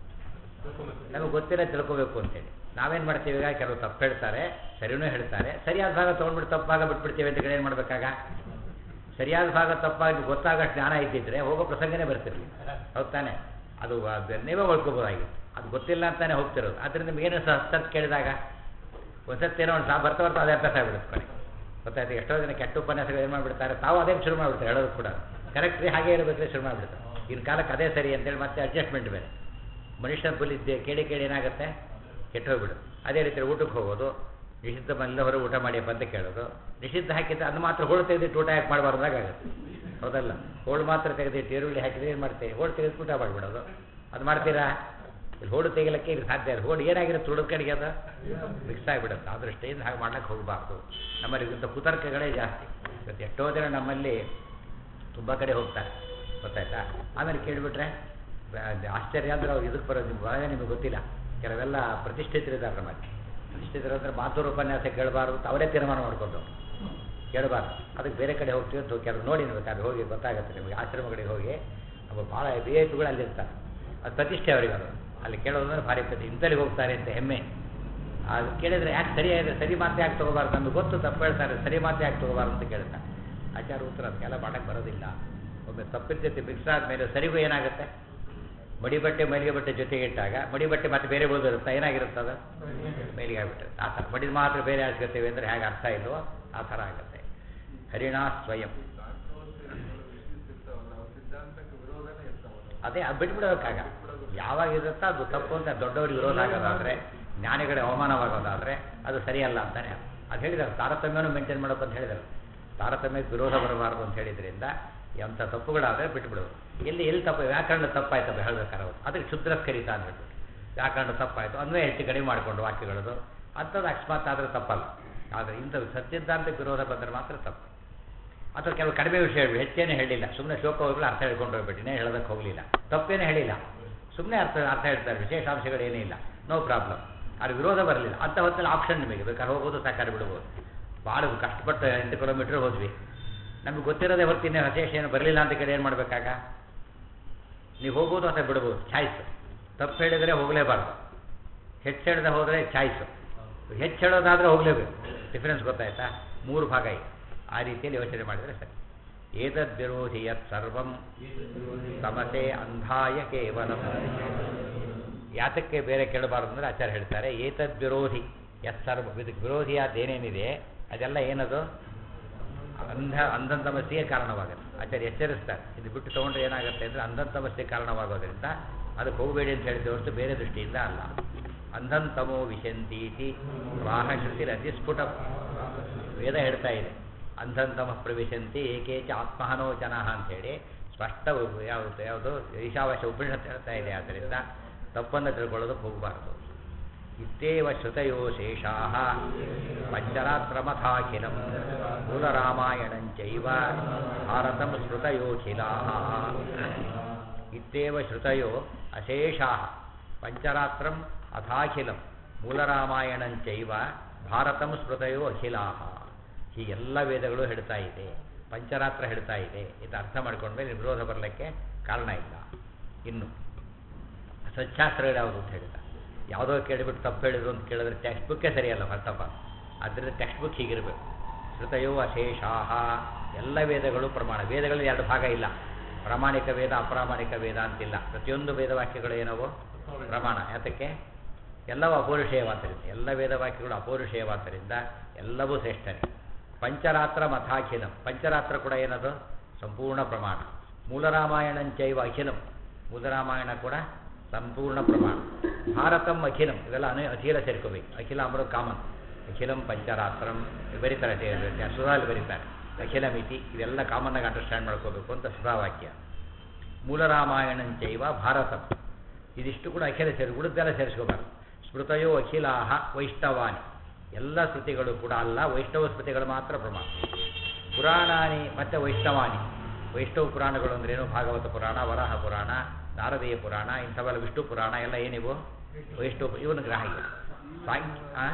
ನಮಗೆ ಗೊತ್ತಿಲ್ಲ ತಿಳ್ಕೋಬೇಕು ಅಂತೇಳಿ ನಾವೇನು ಮಾಡ್ತೀವಿ ಈಗ ಕೆಲವು ತಪ್ಪು ಹೇಳ್ತಾರೆ ಸರಿನೂ ಹೇಳ್ತಾರೆ ಸರಿಯಾದ ಭಾಗ ತೊಗೊಂಡ್ಬಿಟ್ಟು ತಪ್ಪು ಭಾಗ ಬಿಟ್ಬಿಡ್ತೀವಿ ಅಂತ ಏನು ಮಾಡಬೇಕಾಗ ಸರಿಯಾದ ಭಾಗ ತಪ್ಪಾಗಿ ಗೊತ್ತಾಗಷ್ಟು ಜ್ಞಾನ ಇದ್ದಿದ್ರೆ ಹೋಗೋ ಪ್ರಸಂಗನೇ ಬರ್ತಿರಲಿ ಹೌದು ತಾನೆ ಅದು ಅದು ನೀವೇ ಉಳ್ಕೋಬೋದಾಗಿತ್ತು ಅದು ಗೊತ್ತಿಲ್ಲ ಅಂತಾನೆ ಹೋಗ್ತಿರೋದು ಅದರಿಂದ ನಿಮಗೇನು ಸಹ ಸತ್ ಕೇಳಿದಾಗ ಒಂದ್ಸತ್ತೇನೋ ಒಂದು ಸಹ ಬರ್ತಾ ಬರ್ತಾ ಅದೇ ಅಭ್ಯಾಸ ಆಗಿಬಿಡುತ್ತೆ ಕೊನೆ ಗೊತ್ತಾಯ್ತು ಎಷ್ಟೋ ಜನ ಕೆಟ್ಟ ಉಪನ್ಯಾಸಗಳು ಏನು ಮಾಡಿಬಿಡ್ತಾರೆ ತಾವು ಅದೇ ಶುರು ಮಾಡಿಬಿಡ್ತಾರೆ ಹೇಳೋದು ಕೂಡ ಕರೆಕ್ಟ್ ರೀ ಹಾಗೆ ಇರಬೇಕ್ರೆ ಶುರು ಮಾಡಿಬಿಡ್ತಾರೆ ಇನ್ನು ಕಾಲಕ್ಕೆ ಅದೇ ಸರಿ ಅಂತೇಳಿ ಮತ್ತೆ ಅಡ್ಜಸ್ಟ್ಮೆಂಟ್ ಬೇರೆ ಮನುಷ್ಯನ ಬುಲಿದ್ದೆ ಕೇಳಿ ಕೇಳಿ ಏನಾಗುತ್ತೆ ಕೆಟ್ಟು ಹೋಗ್ಬಿಡು ಅದೇ ರೀತಿ ಊಟಕ್ಕೆ ಹೋಗೋದು ನಿಷಿದ್ಧ ಮನೆಯಲ್ಲ ಹೊರಗೆ ಊಟ ಮಾಡಿಯಪ್ಪ ಅಂತ ಕೇಳೋದು ನಿಷಿದ್ಧ ಹಾಕಿದ್ರೆ ಅದು ಮಾತ್ರ ಹೋಳು ತೆಗೆದಿಟ್ಟು ಊಟ ಯಾಕೆ ಮಾಡಬಾರ್ದಾಗುತ್ತೆ ಹೌದಲ್ಲ ಹೋಳು ಮಾತ್ರ ತೆಗೆದಿಟ್ಟು ಈರುಳ್ಳಿ ಹಾಕಿದ್ರೆ ಏನು ಮಾಡ್ತೀವಿ ಹೋಳು ತೆಗೆದು ಊಟ ಮಾಡಿಬಿಡೋದು ಅದು ಮಾಡ್ತೀರಾ ಇಲ್ಲಿ ಹೋಳು ತೆಗಿಲಿಕ್ಕೆ ಇದು ಸಾಧ್ಯ ಇಲ್ಲ ಹೋಳು ಏನಾಗಿರುತ್ತೆ ಹುಡುಗ ಕಡೆಗೆ ಅದು ಮಿಕ್ಸ್ ಆಗಿಬಿಡುತ್ತೆ ಆ ದೃಷ್ಟಿಯಿಂದ ಹಾಗೆ ಮಾಡ್ಲಿಕ್ಕೆ ಹೋಗಬಾರ್ದು ನಮ್ಮಲ್ಲಿ ಇಂಥ ಕುತರ್ಕಗಳೇ ಜಾಸ್ತಿ ಇವತ್ತು ಎಷ್ಟೋ ಜನ ನಮ್ಮಲ್ಲಿ ತುಂಬ ಕಡೆ ಹೋಗ್ತಾರೆ ಗೊತ್ತಾಯ್ತಾ ಆಮೇಲೆ ಕೇಳಿಬಿಟ್ರೆ ಬ- ಆಶ್ಚರ್ಯ ಅಂದ್ರೆ ಅವ್ರು ಇದಕ್ಕೆ ಬರೋದು ನಿಮ್ಗೆ ಒಳಗೆ ನಿಮಗೆ ಗೊತ್ತಿಲ್ಲ ಕೆಲವೆಲ್ಲ ಪ್ರತಿಷ್ಠಿತರಿದ್ದಾರೆ ನಮ್ಮಲ್ಲಿ ಪ್ರತಿಷ್ಠಿತರು ಅಂದರೆ ಮಾತುರು ಉಪನ್ಯಾಸ ಕೇಳಬಾರ್ದು ಅಂತ ಅವರೇ ತೀರ್ಮಾನ ಮಾಡ್ಕೊಂಡು ಕೇಳಬಾರ್ದು ಅದಕ್ಕೆ ಬೇರೆ ಕಡೆ ಹೋಗ್ತೀವಿ ಅಂತ ಕೆಲವು ನೋಡಿ ಬೇಕಾದ್ರೆ ಹೋಗಿ ಗೊತ್ತಾಗುತ್ತೆ ನಿಮಗೆ ಆಶ್ರಮಗಳಿಗೆ ಹೋಗಿ ಅವು ಭಾಳ ವಿ ಐ ಪಿಗಳು ಅಲ್ಲಿರ್ತಾರೆ ಅದು ಪ್ರತಿಷ್ಠೆ ಅವರಿಗೆ ಅದು ಅಲ್ಲಿ ಕೇಳೋದಂದ್ರೆ ಭಾರಿ ಪ್ರತಿ ಇಂಥಲ್ಲಿ ಹೋಗ್ತಾರೆ ಅಂತ ಹೆಮ್ಮೆ ಅದು ಕೇಳಿದ್ರೆ ಯಾಕೆ ಸರಿ ಆಗಿದೆ ಸರಿ ಮಾತು ಯಾಕೆ ತೊಗೋಬಾರ್ದು ನಮ್ಗೆ ಗೊತ್ತು ತಪ್ಪು ಹೇಳ್ತಾರೆ ಸರಿ ಮಾತು ಯಾಕೆ ತೊಗೋಬಾರ್ದು ಅಂತ ಕೇಳ್ತಾರೆ ಆಚಾರ ಉತ್ತರ ಅದಕ್ಕೆಲ್ಲ ಮಾಡಕ್ಕೆ ಬರೋದಿಲ್ಲ ಒಮ್ಮೆ ತಪ್ಪಿನ ಜೊತೆ ಮಿಕ್ಸ್ ಆದಮೇಲೆ ಸರಿಗೂ ಏನಾಗುತ್ತೆ ಮಡಿ ಬಟ್ಟೆ ಮೈಲಿಗೆ ಬಟ್ಟೆ ಜೊತೆಗೆ ಇಟ್ಟಾಗ ಮಡಿ ಬಟ್ಟೆ ಮತ್ತೆ ಬೇರೆ ಉಳಿದಿರುತ್ತಾ ಏನಾಗಿರುತ್ತೆ ಅದು ಮೇಲಿಗೆ ಆಗ್ಬಿಟ್ಟೆ ಆ ಥರ ಮಡಿದ ಮಾತ್ರ ಬೇರೆ ಹಾಕ್ಕೊತೀವಿ ಅಂದರೆ ಹೇಗೆ ಅರ್ಥ ಇಲ್ವೋ ಆ ಥರ ಆಗುತ್ತೆ ಹರಿಣಾ ಸ್ವಯಂ ಅದೇ ಅದು ಬಿಟ್ಬಿಡೋಕ್ಕಾಗ ಯಾವಾಗ ಇರುತ್ತೋ ಅದು ತಪ್ಪು ಅಂತ ದೊಡ್ಡವ್ರಿಗೆ ವಿರೋಧ ಆಗೋದಾದರೆ ಜ್ಞಾನಿಗಳಿಗೆ ಅವಮಾನವಾಗೋದಾದರೆ ಅದು ಸರಿಯಲ್ಲ ಅಂತಾನೆ ಅದು ಹೇಳಿದ್ದಾರೆ ತಾರತಮ್ಯನೂ ಮೇಂಟೈನ್ ಮಾಡೋಕೆ ಅಂತ ಹೇಳಿದ್ದಾರೆ ತಾರತಮ್ಯಕ್ಕೆ ವಿರೋಧ ಬರಬಾರ್ದು ಅಂತ ಹೇಳಿದ್ರಿಂದ ಎಂಥ ತಪ್ಪುಗಳಾದರೆ ಬಿಟ್ಬಿಡೋದು ಎಲ್ಲಿ ಎಲ್ಲಿ ತಪ್ಪು ವ್ಯಾಕರಣ ತಪ್ಪಾಯ್ತಪ್ಪ ಹೇಳ್ಬೇಕಾರೆ ಅವ್ರು ಅದಕ್ಕೆ ಕ್ಷುದ್ರಸ್ಕರಿತ ಅಂತ ಹೇಳ್ಬಿಟ್ಟು ವ್ಯಾಕರಣ ತಪ್ಪಾಯಿತು ಅನ್ವಯ ಹೆಚ್ಚು ಕಡಿಮೆ ಮಾಡಿಕೊಂಡು ವಾಕ್ಯಗಳದು ಅಂಥದ್ದು ಅಕಸ್ಮಾತ್ ಆದರೆ ತಪ್ಪಲ್ಲ ಆದರೆ ಇಂಥ ಸತ್ಯದ್ದಾಂತಕ್ಕೆ ವಿರೋಧ ಬಂದರೆ ಮಾತ್ರ ತಪ್ಪು ಅಥವಾ ಕೆಲವು ಕಡಿಮೆ ವಿಷಯ ಹೇಳಿ ಹೆಚ್ಚೇನೇ ಹೇಳಿಲ್ಲ ಸುಮ್ಮನೆ ಶೋಕ ಹೋಗ್ಲಿ ಅರ್ಥ ಹೇಳ್ಕೊಂಡು ಹೋಗ್ಬಿಟ್ಟಿನೇ ಹೇಳೋದಕ್ಕೆ ಹೋಗಲಿಲ್ಲ ತಪ್ಪೇನೇ ಹೇಳಿಲ್ಲ ಸುಮ್ಮನೆ ಅರ್ಥ ಅರ್ಥ ಹೇಳ್ತಾರೆ ವಿಶೇಷಾಂಶಗಳೇನೇ ಇಲ್ಲ ನೋ ಪ್ರಾಬ್ಲಮ್ ಅದು ವಿರೋಧ ಬರಲಿಲ್ಲ ಅಂಥ ಹೊತ್ತಲ್ಲಿ ಆಪ್ಷನ್ ನಿಮಗೆ ಬೇಕಾದ್ರೆ ಹೋಗೋದು ಸಾಕಾರಿ ಬಿಡ್ಬೋದು ಭಾಳ ಕಷ್ಟಪಟ್ಟು ಎಂಟು ಕಿಲೋಮೀಟ್ರ್ ಹೋದ್ವಿ ನಮಗೆ ಗೊತ್ತಿರೋದೇ ಹೊರತಿನ ವಿಶೇಷ ಏನು ಬರಲಿಲ್ಲ ಅಂತ ಕಡೆ ಏನು ಮಾಡಬೇಕಾಗ ನೀವು ಹೋಗ್ಬೋದು ಅಥವಾ ಬಿಡ್ಬೋದು ಚಾಯ್ಸು ತಪ್ಪು ಹೇಳಿದರೆ ಹೋಗಲೇಬಾರ್ದು ಹೆಚ್ಚು ಹೇಳಿದ ಹೋದರೆ ಚಾಯ್ಸು ಹೆಚ್ಚು ಹೇಳೋದಾದರೆ ಹೋಗಲೇಬೇಕು ಡಿಫರೆನ್ಸ್ ಗೊತ್ತಾಯ್ತಾ ಮೂರು ಭಾಗ ಇದೆ ಆ ರೀತಿಯಲ್ಲಿ ಯೋಚನೆ ಮಾಡಿದರೆ ಸರಿ ಏತದ್ ವಿರೋಧಿ ಯತ್ ಸರ್ವಂ ಸಮತೆ ಅಂಧಾಯ ಕೇವಲಂ ಯಾತಕ್ಕೆ ಬೇರೆ ಕೇಳಬಾರ್ದು ಅಂದರೆ ಆಚಾರ್ಯ ಹೇಳ್ತಾರೆ ಏತದ್ ವಿರೋಧಿ ಯತ್ ಸರ್ವ ಇದಕ್ಕೆ ವಿರೋಧಿಯಾದೇನೇನಿದೆ ಅದೆಲ್ಲ ಏನದು ಅಂಧ ಅಂಧನ್ ಸಮಸ್ಯೆಗೆ ಕಾರಣವಾಗುತ್ತೆ ಆಚಾರ್ಯ ಎಚ್ಚರಿಸ್ತಾರೆ ಇದು ಬಿಟ್ಟು ತೊಗೊಂಡ್ರೆ ಏನಾಗುತ್ತೆ ಅಂದರೆ ಅಂಧನ್ ಸಮಸ್ಯೆಗೆ ಕಾರಣವಾಗೋದ್ರಿಂದ ಅದಕ್ಕೆ ಹೋಗಬೇಡಿ ಅಂತ ಹೇಳಿದ ಹೊರತು ಬೇರೆ ದೃಷ್ಟಿಯಿಂದ ಅಲ್ಲ ಅಂಧನ್ ತಮೋ ವಿಶಂತೀತಿ ಪ್ರಾಣಶ್ರುತಿರ ಅತಿಸ್ಫುಟ ವೇದ ಹೇಳ್ತಾ ಇದೆ ಅಂಧನ್ ತಮ ಪ್ರವಿಶಂತಿ ಏಕೇಚ ಆತ್ಮಹನೋ ಜನಃ ಅಂತೇಳಿ ಸ್ಪಷ್ಟ ಯಾವುದು ಯಾವುದು ಈಶಾವಾಶ ಉಪನಿಷತ್ ಹೇಳ್ತಾ ಇದೆ ಆದ್ದರಿಂದ ತಪ್ಪನ್ನು ತಿಳ್ಕೊಳ್ಳೋದಕ್ಕೆ ಹೋಗಬಾರ್ದು ಈ ಇತ್ತೇವ ಶ್ರುತಯೋ ಶೇಷಾ ಪಂಚರಾತ್ರಮಥಾಖಿಲಂ ಮೂಲರಾಮಾಯಣಂಚೈವ ಭಾರತಂ ಶ್ರುತಯೋಖಿಲಾ ಇತ್ತೇವ ಶ್ರುತಯೋ ಅಶೇಷಾ ಪಂಚರಾತ್ರಂ ಅಥಾಖಿಲಂ ಮೂಲರಾಮಾಯಣಂಚೈವ ಭಾರತಂ ಸ್ಮೃತಯೋ ಅಖಿಲಾ ಈ ಎಲ್ಲ ವೇದಗಳು ಹೇಳ್ತಾ ಇದೆ ಪಂಚರಾತ್ರ ಹೇಳ್ತಾ ಇದೆ ಇದು ಅರ್ಥ ಮಾಡ್ಕೊಂಡ್ಮೇಲೆ ವಿರೋಧ ಬರಲಿಕ್ಕೆ ಕಾರಣ ಇಲ್ಲ ಇನ್ನು ಸಚ್ಚಾಸ್ತ್ರಗಳು ಯಾವುದು ಅಂತ ಹೇಳಿದ ಯಾವುದೋ ಕೇಳಿಬಿಟ್ಟು ತಪ್ಪು ಹೇಳಿದ್ರು ಅಂತ ಕೇಳಿದ್ರೆ ಟೆಕ್ಸ್ಟ್ ಬುಕ್ಕೇ ಸರಿಯಲ್ಲ ಫರ್ತಪ್ಪ ಆದ್ದರಿಂದ ಟೆಕ್ಸ್ಟ್ ಬುಕ್ ಹೀಗಿರಬೇಕು ಶ್ರುತಯೋ ಅಶೇಷಾಹ ಎಲ್ಲ ವೇದಗಳು ಪ್ರಮಾಣ ವೇದಗಳಲ್ಲಿ ಎರಡು ಭಾಗ ಇಲ್ಲ ಪ್ರಾಮಾಣಿಕ ವೇದ ಅಪ್ರಾಮಾಣಿಕ ವೇದ ಅಂತಿಲ್ಲ ಪ್ರತಿಯೊಂದು ವೇದವಾಕ್ಯಗಳು ಏನವು ಪ್ರಮಾಣ ಯಾತಕ್ಕೆ ಎಲ್ಲವೂ ಅಪೌರುಷೇಯವಾದ್ದರಿಂದ ಎಲ್ಲ ವೇದವಾಕ್ಯಗಳು ಅಪೌರುಷೇಯವಾದ್ದರಿಂದ ಎಲ್ಲವೂ ಶ್ರೇಷ್ಠನೇ ಪಂಚರಾತ್ರ ಮಥಾಖಿಲಂ ಪಂಚರಾತ್ರ ಕೂಡ ಏನದು ಸಂಪೂರ್ಣ ಪ್ರಮಾಣ ಮೂಲರಾಮಾಯಣಂಚೈವ ಅಖಿಲಂ ಮೂಲರಾಮಾಯಣ ಕೂಡ ಸಂಪೂರ್ಣ ಪ್ರಮಾಣ ಭಾರತಂ ಅಖಿಲಂ ಇವೆಲ್ಲ ಅನೇ ಅಖಿಲ ಸೇರ್ಕೋಬೇಕು ಅಖಿಲ ಅಂಬರು ಕಾಮನ್ ಅಖಿಲಂ ಪಂಚರಾತ್ರಂ ಇವು ಬರೀತಾರೆ ಸುಧಾಲ್ಲಿ ಬರೀತಾರೆ ಅಖಿಲ ಮಿತಿ ಇವೆಲ್ಲ ಕಾಮನ್ನಾಗಿ ಅಂಡರ್ಸ್ಟ್ಯಾಂಡ್ ಮಾಡ್ಕೋಬೇಕು ಅಂತ ಸುಧಾವಾಕ್ಯ ಮೂಲರಾಮಾಯಣಂಚೈವ ಭಾರತಂ ಇದಿಷ್ಟು ಕೂಡ ಅಖಿಲ ಸೇರಿ ಉಳಿದೆಲ್ಲ ಸೇರಿಸ್ಕೋಬಾರ್ದು ಸ್ಮೃತಯೋ ಅಖಿಲಾಹ ವೈಷ್ಣವಾನಿ ಎಲ್ಲ ಸ್ಮೃತಿಗಳು ಕೂಡ ಅಲ್ಲ ವೈಷ್ಣವ ಸ್ಮೃತಿಗಳು ಮಾತ್ರ ಪ್ರಮಾಣ ಪುರಾಣಾನಿ ಮತ್ತು ವೈಷ್ಣವಾನಿ ವೈಷ್ಣವ ಪುರಾಣಗಳು ಅಂದ್ರೇನು ಭಾಗವತ ಪುರಾಣ ವರಾಹ ಪುರಾಣ ನಾರದೀಯ ಪುರಾಣ ಇಂಥವೆಲ್ಲ ವಿಷ್ಣು ಪುರಾಣ ಎಲ್ಲ ಏನಿವು ವೈಷ್ಣವ ಇವನು ಗ್ರಾಹಕ ಸಾಂಖ್ಯ ಆ?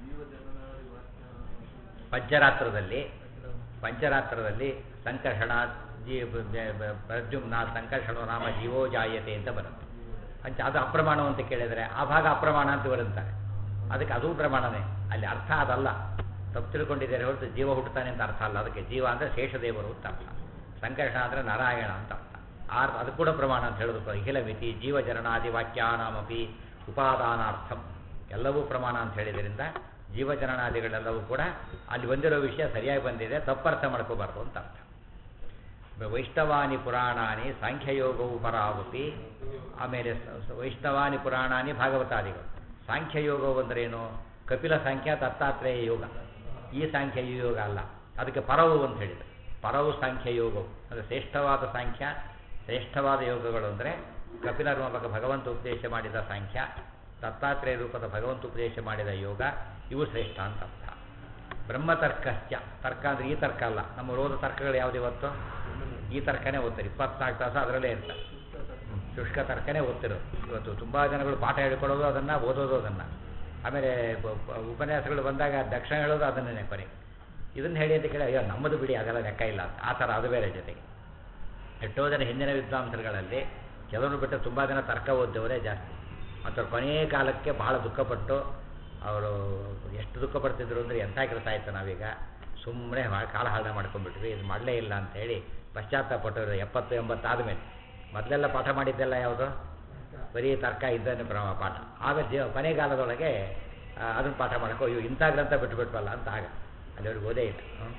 ಪಂಚರಾತ್ರದಲ್ಲಿ ಪಂಚರಾತ್ರದಲ್ಲಿ ಸಂಕರ್ಷಣ ಜೀ ಪ್ರದ್ಯುಮ್ನ ಸಂಕರ್ಷಣೋ ನಾಮ ಜೀವೋ ಜಾಯತೆ ಅಂತ ಬರುತ್ತೆ ಪಂಚ ಅದು ಅಪ್ರಮಾಣ ಅಂತ ಕೇಳಿದರೆ ಆ ಭಾಗ ಅಪ್ರಮಾಣ ಅಂತ ಬರುತ್ತಾರೆ ಅದಕ್ಕೆ ಅದು ಪ್ರಮಾಣನೇ ಅಲ್ಲಿ ಅರ್ಥ ಅದಲ್ಲ ತಪ್ಪು ತಿಳ್ಕೊಂಡಿದ್ದಾರೆ ಹೊರತು ಜೀವ ಹುಟ್ಟುತ್ತಾನೆ ಅಂತ ಅರ್ಥ ಅಲ್ಲ ಅದಕ್ಕೆ ಜೀವ ಅಂದರೆ ಶೇಷದೇವರು ಅಂತ ಅರ್ಥ ಸಂಕರ್ಷಣ ಅಂದರೆ ನಾರಾಯಣ ಅಂತ ಅರ್ಥ ಆ ಅದು ಕೂಡ ಪ್ರಮಾಣ ಅಂತ ಹೇಳೋದು ಅಖಿಲ ಮಿತಿ ಜೀವಜರಣಾದಿ ವಾಕ್ಯಾನಾಮಪಿ ಉಪಾದಾನಾರ್ಥಂ ಎಲ್ಲವೂ ಪ್ರಮಾಣ ಅಂತ ಹೇಳಿದ್ರಿಂದ ಜೀವಜನನಾದಿಗಳೆಲ್ಲವೂ ಕೂಡ ಅಲ್ಲಿ ಬಂದಿರೋ ವಿಷಯ ಸರಿಯಾಗಿ ಬಂದಿದೆ ತಪ್ಪರ್ಥ ಮಾಡ್ಕೋಬಾರ್ದು ಅಂತ ಅರ್ಥ ವೈಷ್ಣವಾನಿ ಪುರಾಣಾನಿ ಸಾಂಖ್ಯಯೋಗವು ಪರಾವತಿ ಆಮೇಲೆ ಸ- ಸ- ವೈಷ್ಣವಾನಿ ಪುರಾಣಾನಿ ಭಾಗವತಾದಿಗಳು ಸಾಂಖ್ಯಯೋಗವು ಅಂದ್ರೇನು ಕಪಿಲ ಸಾಂಖ್ಯ ದತ್ತಾತ್ರೇಯ ಯೋಗ ಈ ಸಾಂಖ್ಯ ಈ ಯೋಗ ಅಲ್ಲ ಅದಕ್ಕೆ ಪರವು ಅಂತ ಹೇಳಿದರು ಪರವು ಸಾಂಖ್ಯ ಯೋಗವು ಅಂದರೆ ಶ್ರೇಷ್ಠವಾದ ಸಾಂಖ್ಯ ಶ್ರೇಷ್ಠವಾದ ಯೋಗಗಳು ಅಂದರೆ ಕಪಿಲ ರೂಪಕ ಭಗವಂತ ಉಪದೇಶ ಮಾಡಿದ ಸಾಂಖ್ಯ ದತ್ತಾತ್ರೇಯ ರೂಪದ ಭಗವಂತ ಉಪದೇಶ ಮಾಡಿದ ಯೋಗ ಇವು ಶ್ರೇಷ್ಠ ಅಂತ ಅರ್ಥ ಬ್ರಹ್ಮತರ್ಕಶ್ಚ ತರ್ಕ ಅಂದರೆ ಈ ತರ್ಕ ಅಲ್ಲ ನಮ್ಮ ರೋಧ ತರ್ಕಗಳು ಯಾವ್ದು ಇವತ್ತು ಈ ತರ್ಕನೇ ಓದ್ತಾರೆ ಇಪ್ಪತ್ನಾಲ್ಕು ತಾಸು ಅದರಲ್ಲೇ ಇರ್ತಾರೆ ಶುಷ್ಕ ತರ್ಕನೇ ಓದ್ತಿರೋದು ಇವತ್ತು ತುಂಬ ಜನಗಳು ಪಾಠ ಹೇಳ್ಕೊಡೋದು ಅದನ್ನು ಓದೋದು ಅದನ್ನು ಆಮೇಲೆ ಬ- ಬ- ಉಪನ್ಯಾಸಗಳು ಬಂದಾಗ ದಕ್ಷಿಣ ಹೇಳೋದು ಅದನ್ನೇ ಕೊನೆ ಇದನ್ನು ಹೇಳಿ ಅಂತ ಕೇಳಿ ಅಯ್ಯೋ ನಮ್ಮದು ಬಿಡಿ ಅದೆಲ್ಲ ಲೆಕ್ಕ ಇಲ್ಲ ಅಂತ ಆ ಥರ ಅದು ಬೇರೆ ಜೊತೆಗೆ ಎಷ್ಟೋ ಜನ ಹಿಂದಿನ ವಿದ್ವಾಂಸರುಗಳಲ್ಲಿ ಕೆಲವರು ಬಿಟ್ಟು ತುಂಬ ಜನ ತರ್ಕ ಓದ್ದವರೇ ಜಾಸ್ತಿ ಮತ್ತು ಕೊನೆಯ ಕಾಲಕ್ಕೆ ಬಹಳ ದುಃಖಪಟ್ಟು ಅವರು ಎಷ್ಟು ದುಃಖ ಪಡ್ತಿದ್ರು ಅಂದರೆ ಎಂಥ ಕೆಲಸ ಆಯಿತು ನಾವೀಗ ಸುಮ್ಮನೆ ಕಾಲ ಹಾಳನೆ ಮಾಡ್ಕೊಂಡ್ಬಿಟ್ವಿ ಇದು ಮಾಡಲೇ ಇಲ್ಲ ಅಂತೇಳಿ ಪಶ್ಚಾತ್ತಾಪಟ್ಟವರು ಎಪ್ಪತ್ತು ಎಂಬತ್ತು ಆದಮೇಲೆ ಮೊದಲೆಲ್ಲ ಪಾಠ ಮಾಡಿದ್ದೆಲ್ಲ ಯಾವುದು ಬರೀ ತರ್ಕ ಇದ್ದಾನೆ ಪ್ರ ಪಾಠ ಆಮೇಲೆ ಜೀವ ಕೊನೆಗಾಲದೊಳಗೆ ಅದನ್ನು ಪಾಠ ಮಾಡೋಕ್ಕೋ ಅಯ್ಯೋ ಇಂಥ ಗ್ರಂಥ ಬಿಟ್ಬಿಟ್ವಲ್ಲ ಅಂತ ಆಗ ಅಲ್ಲಿವ್ರಿಗೆ ಓದೇ ಇಲ್ಲ ಹ್ಮ್.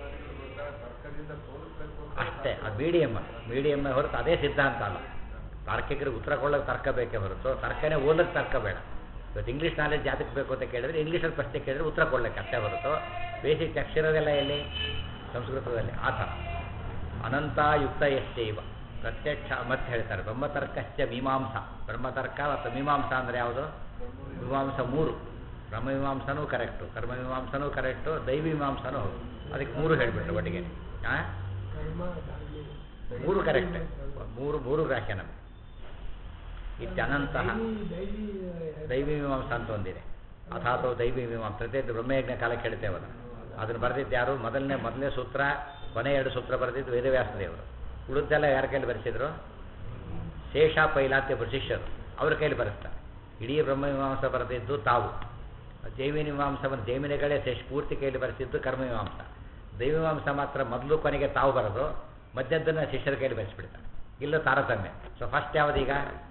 ಅಷ್ಟೇ ಅದು ಮೀಡಿಯಮ್ ಮೀಡಿಯಮ್ ಹೊರತು ಅದೇ ಸಿದ್ಧಾಂತ ಅಲ್ಲ ತಾರ್ಕಿಕರಿಗೆ ಉತ್ತರ ಕೊಡೋಕೆ ತರ್ಕ ಬೇಕೇ ಹೊರತು ತರ್ಕನೇ ಓದಕ್ಕೆ ತರ್ಕ ಬೇಡ ಇವತ್ತು ಇಂಗ್ಲೀಷ್ ನಾಲೆಜ್ ಯಾತಕ್ಕೆ ಬೇಕು ಅಂತ ಕೇಳಿದ್ರೆ ಇಂಗ್ಲೀಷಲ್ಲಿ ಪ್ರಶ್ನೆ ಕೇಳಿದ್ರೆ ಉತ್ತರ ಕೊಡ್ಲಿಕ್ಕೆ ಅಷ್ಟೇ ಹೊರತು ಬೇಸಿಕ್ ಟೆಕ್ಸ್ಟ್ ಇರೋದೆಲ್ಲ ಎಲ್ಲಿ ಸಂಸ್ಕೃತದಲ್ಲಿ ಆ ಥರ ಅನಂತ ಯುಕ್ತ ಎಷ್ಟೇವ ಪ್ರತ್ಯಕ್ಷ ಮತ್ತೆ ಹೇಳ್ತಾರೆ ಬ್ರಹ್ಮತರ್ಕಶ್ಚ ಮೀಮಾಂಸ ಬ್ರಹ್ಮತರ್ಕ ಮತ್ತು ಮೀಮಾಂಸ ಅಂದರೆ ಯಾವುದು ಮೀಮಾಂಸ ಮೂರು ಬ್ರಹ್ಮಮೀಮಾಂಸನೂ ಕರೆಕ್ಟು ಕರ್ಮಮೀಮಾಂಸನೂ ಕರೆಕ್ಟು ದೈವಮೀಮಾಂಸನೂ ಹೌದು ಅದಕ್ಕೆ ಮೂರು ಹೇಳಿಬಿಟ್ರು ಒಟ್ಟಿಗೆ ಹಾಂ ಮೂರು ಕರೆಕ್ಟ್ ಮೂರು ಮೂರು ವ್ಯಾಖ್ಯ ನಮಗೆ ಇತ್ಯನಂತಹ ದೈವಿ ಮೀಮಾಂಸ ಅಂತ ಒಂದಿದೆ ಅಥಾತೋ ದೈವಿ ಮೀಮಾಂಸ ಪ್ರತಿಯೊಂದು ಬ್ರಹ್ಮಯಜ್ಞ ಕಾಲಕ್ಕೆ ಹೇಳ್ತೇವೆ ಅದನ್ನು ಅದನ್ನು ಬರೆದಿದ್ದು ಯಾರು ಮೊದಲನೇ ಮೊದಲನೇ ಸೂತ್ರ ಕೊನೆ ಎರಡು ಸೂತ್ರ ಬರೆದಿದ್ದು ವೇದವ್ಯಾಸ ದೇವರು ಉಳಿದೆಲ್ಲ ಯಾರ ಕೈಲಿ ಬರೆಸಿದ್ರು ಶೇಷ ಪೈಲಾತ್ಯ ಶಿಷ್ಯರು ಅವ್ರ ಕೈಲಿ ಬರೆಸ್ತಾರೆ ಇಡೀ ಬ್ರಹ್ಮಮೀಮಾಂಸ ಬರೆದಿದ್ದು ತಾವು ಜೈಮಿನಿ ಮೀಮಾಂಸವನ್ನು ಜೈಮಿನಿಗಳೇ ಶೇಷ ಪೂರ್ತಿ ಕೈಲಿ ಬರೆಸಿದ್ದು ಕರ್ಮಮೀಮಾಂಸ ದೈವಮೀಮಾಂಸ ಮಾತ್ರ ಮೊದಲು ಕೊನೆಗೆ ತಾವು ಬರೋದು ಮಧ್ಯದ್ದನ್ನು ಶಿಷ್ಯರ ಕೈಲಿ ಬರೆಸಿಬಿಡ್ತಾರೆ ಇಲ್ಲ ತಾರತಮ್ಯ ಸೊ ಫಸ್ಟ್ ಯಾವುದೀಗ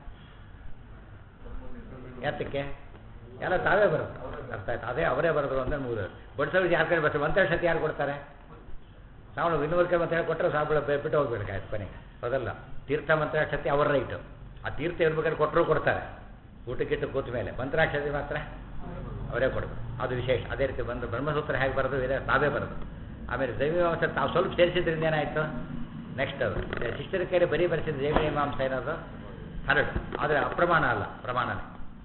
ಯಾತಕ್ಕೆ ಎಲ್ಲ ತಾವೇ ಬರುತ್ತೆ ಅರ್ಥ ಆಯ್ತು ಅದೇ ಅವರೇ ಬರೆದ್ರು ಅಂದ್ರೆ ಮೂರು ಬಡಿಸೋರಿಗೆ ಯಾರು ಕೈ ಬರ್ತಾರೆ ಮಂತ್ರಾಕ್ಷತೆ ಯಾರು ಕೊಡ್ತಾರೆ ನಾವು ಇನ್ನೂರು ಕೈ ಅಂತ ಹೇಳಿ ಕೊಟ್ಟರೆ ಸಾಬಳ ಬಿಟ್ಟು ಹೋಗ್ಬೇಕಾಯ್ತು ಕೊನೆಗೆ ಹೌದಲ್ಲ ತೀರ್ಥ ಮಂತ್ರಾಕ್ಷತೆ ಅವರ ರೈಟು ಆ ತೀರ್ಥ ಇರ್ಬೇಕಾದ್ರೆ ಕೊಟ್ಟರು ಕೊಡ್ತಾರೆ ಊಟಕ್ಕಿಟ್ಟು ಕೂತ ಮೇಲೆ ಮಂತ್ರಾಕ್ಷತೆ ಮಾತ್ರ ಅವರೇ ಕೊಡಬೇಕು ಅದು ವಿಶೇಷ ಅದೇ ರೀತಿ ಬಂದು ಬ್ರಹ್ಮಸೂತ್ರ ಹೇಗೆ ಬರೋದು ಇದೆ ತಾವೇ ಬರೋದು ಆಮೇಲೆ ದೈವಮಾಂಸ ತಾವು ಸ್ವಲ್ಪ ಸೇರಿಸಿದ್ರಿಂದ ಏನಾಯಿತು ನೆಕ್ಸ್ಟ್ ಅದು ಶಿಷ್ಯರ ಕೈಲಿ ಬರೀ ಬರೆಸಿದ ದೈವಮೀಮಾಂಸ ಏನದು ಹರಡು ಆದರೆ ಅಪ್ರಮಾಣ ಅಲ್ಲ ಪ್ರಮಾಣನೇ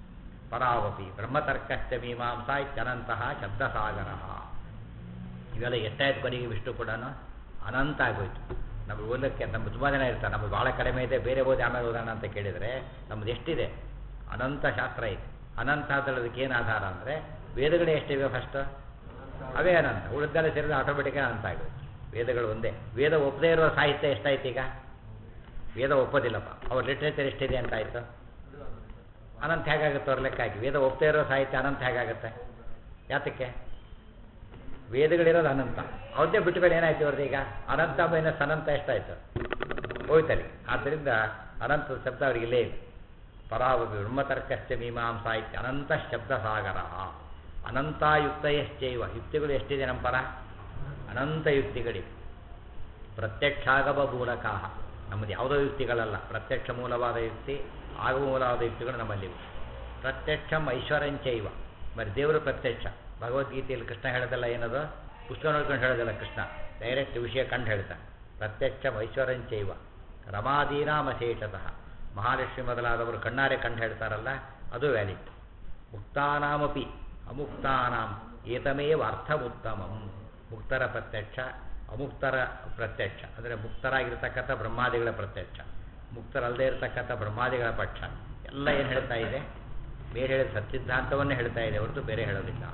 ಪರಾವಪಿ ಬ್ರಹ್ಮತರ್ಕಶ್ಚ ಮೀಮಾಂಸಾ ಇತ್ಯನಂತಹ ಶಬ್ದಸಾಗರ ಇವೆಲ್ಲ ಎಷ್ಟಾಯ್ತು ಕೊನೆಗೆ ವಿಷ್ಣು ಕೂಡ ಅನಂತ ಆಗೋಯ್ತು ನಮಗೆ ಓದಕ್ಕೆ ನಮ್ಮ ತುಂಬ ಜನ ಇರ್ತಾರೆ ನಮಗೆ ಭಾಳ ಕಡಿಮೆ ಇದೆ ಬೇರೆ ಓದಿ ಆಮೇಲೆ ಓದೋಣ ಅಂತ ಕೇಳಿದರೆ ನಮ್ಮದು ಎಷ್ಟಿದೆ ಅನಂತ ಶಾಸ್ತ್ರ ಇದೆ ಅನಂತ ಅದಕ್ಕೆ ಏನು ಆಧಾರ ಅಂದರೆ ವೇದಗಳೇ ಎಷ್ಟಿವೆ ಫಸ್ಟ್ ಅವೇ ಅನಂತ ಉಳಿದೆಲ್ಲ ಸೇರಿದ್ರೆ ಆಟೋಮೆಟಿಕಾಗಿ ಅನಂತ ಆಗೋಯ್ತು ವೇದಗಳು ಒಂದೇ ವೇದ ಒಪ್ಪದೇ ಇರೋ ಸಾಹಿತ್ಯ ಎಷ್ಟಾಯ್ತು ಈಗ ವೇದ ಒಪ್ಪೋದಿಲ್ಲಪ್ಪ ಅವ್ರ ಲಿಟ್ರೇಚರ್ ಎಷ್ಟಿದೆ ಅಂತ ಆಯಿತು ಅನಂತ ಹೇಗಾಗುತ್ತೆ ಅವ್ರ ಲೆಕ್ಕ ಹಾಕಿ ವೇದ ಒಪ್ಪದೇ ಇರೋ ಸಾಹಿತ್ಯ ಅನಂತ ಹೇಗಾಗುತ್ತೆ ಯಾತಕ್ಕೆ ವೇದಗಳಿರೋದು ಅನಂತ ಅವದ್ದೇ ಬಿಟ್ಟ ಮೇಲೆ ಏನಾಯ್ತು ಅವ್ರದ್ದು ಈಗ ಅನಂತ ಮೈನಸ್ ಅನಂತ ಎಷ್ಟಾಯ್ತು ಹೋಯ್ತಲ್ಲಿ ಆದ್ದರಿಂದ ಅನಂತ ಶಬ್ದ ಅವರಿಗೆ ಇಲ್ಲೇ ಇಲ್ಲ ಪರಾವಪಿ ಬ್ರಹ್ಮತರ್ಕಶ್ಚ ಮೀಮಾಂಸಾ ಇತ್ಯ ಅನಂತ ಶಬ್ದ ಸಾಗರ ಅನಂತಾಯುಕ್ತಯಶ್ಚೈವ ಯುಕ್ತಿಗಳು ಎಷ್ಟಿದೆ ನಮ್ಮ ಪರ ಅನಂತ ಯುಕ್ತಿಗಳಿವೆ ಪ್ರತ್ಯಕ್ಷಾಗಮ ಮೂಲಕ ನಮ್ಮದು ಯಾವುದೋ ಯುಕ್ತಿಗಳಲ್ಲ ಪ್ರತ್ಯಕ್ಷ ಮೂಲವಾದ ಯುಕ್ತಿ ಆಗಮ ಮೂಲವಾದ ಯುಕ್ತಿಗಳು ನಮ್ಮಲ್ಲಿವೆ ಪ್ರತ್ಯಕ್ಷಂ ಐಶ್ವರ್ಯಂಚೈವ మరి ದೇವರು ಪ್ರತ್ಯಕ್ಷ ಭಗವದ್ಗೀತೆಯಲ್ಲಿ ಕೃಷ್ಣ ಹೇಳೋದಲ್ಲ ಏನದು ಪುಸ್ತಕ ನೋಡ್ಕೊಂಡು ಹೇಳೋದಲ್ಲ ಕೃಷ್ಣ ಡೈರೆಕ್ಟ್ ವಿಷಯ ಕಂಡು ಹೇಳ್ತಾ ಪ್ರತ್ಯಕ್ಷಂ ಐಶ್ವರ್ಯಂಚೈವ ರಮಾದೀನಾಮಶೇಷತಃ ಮಹಾಲಕ್ಷ್ಮಿ ಮೊದಲಾದವರು ಕಣ್ಣಾರೆ ಕಂಡು ಹೇಳ್ತಾರಲ್ಲ ಅದು ವ್ಯಾಲಿಡ್ ಮುಕ್ತಾನಾಮಪಿ ಅಮುಕ್ತಾನಾಂ ಏತಮೇವ ಅರ್ಥಮುತ್ತಮಂ ಮುಕ್ತರ ಪ್ರತ್ಯಕ್ಷ ಅಮುಕ್ತರ ಪ್ರತ್ಯಕ್ಷ ಅಂದರೆ ಮುಕ್ತರಾಗಿರ್ತಕ್ಕಂಥ ಬ್ರಹ್ಮಾದಿಗಳ ಪ್ರತ್ಯಕ್ಷ ಮುಕ್ತರಲ್ಲದೆ ಇರತಕ್ಕಂಥ ಬ್ರಹ್ಮಾದಿಗಳ ಪಕ್ಷ ಎಲ್ಲ ಏನು ಹೇಳ್ತಾ ಇದೆ ಬೇರೆ ಹೇಳಿದ ಸತ್ಸಿದ್ಧಾಂತವನ್ನೇ ಹೇಳ್ತಾ ಇದೆ ಹೊರತು ಬೇರೆ ಹೇಳೋದಿಲ್ಲ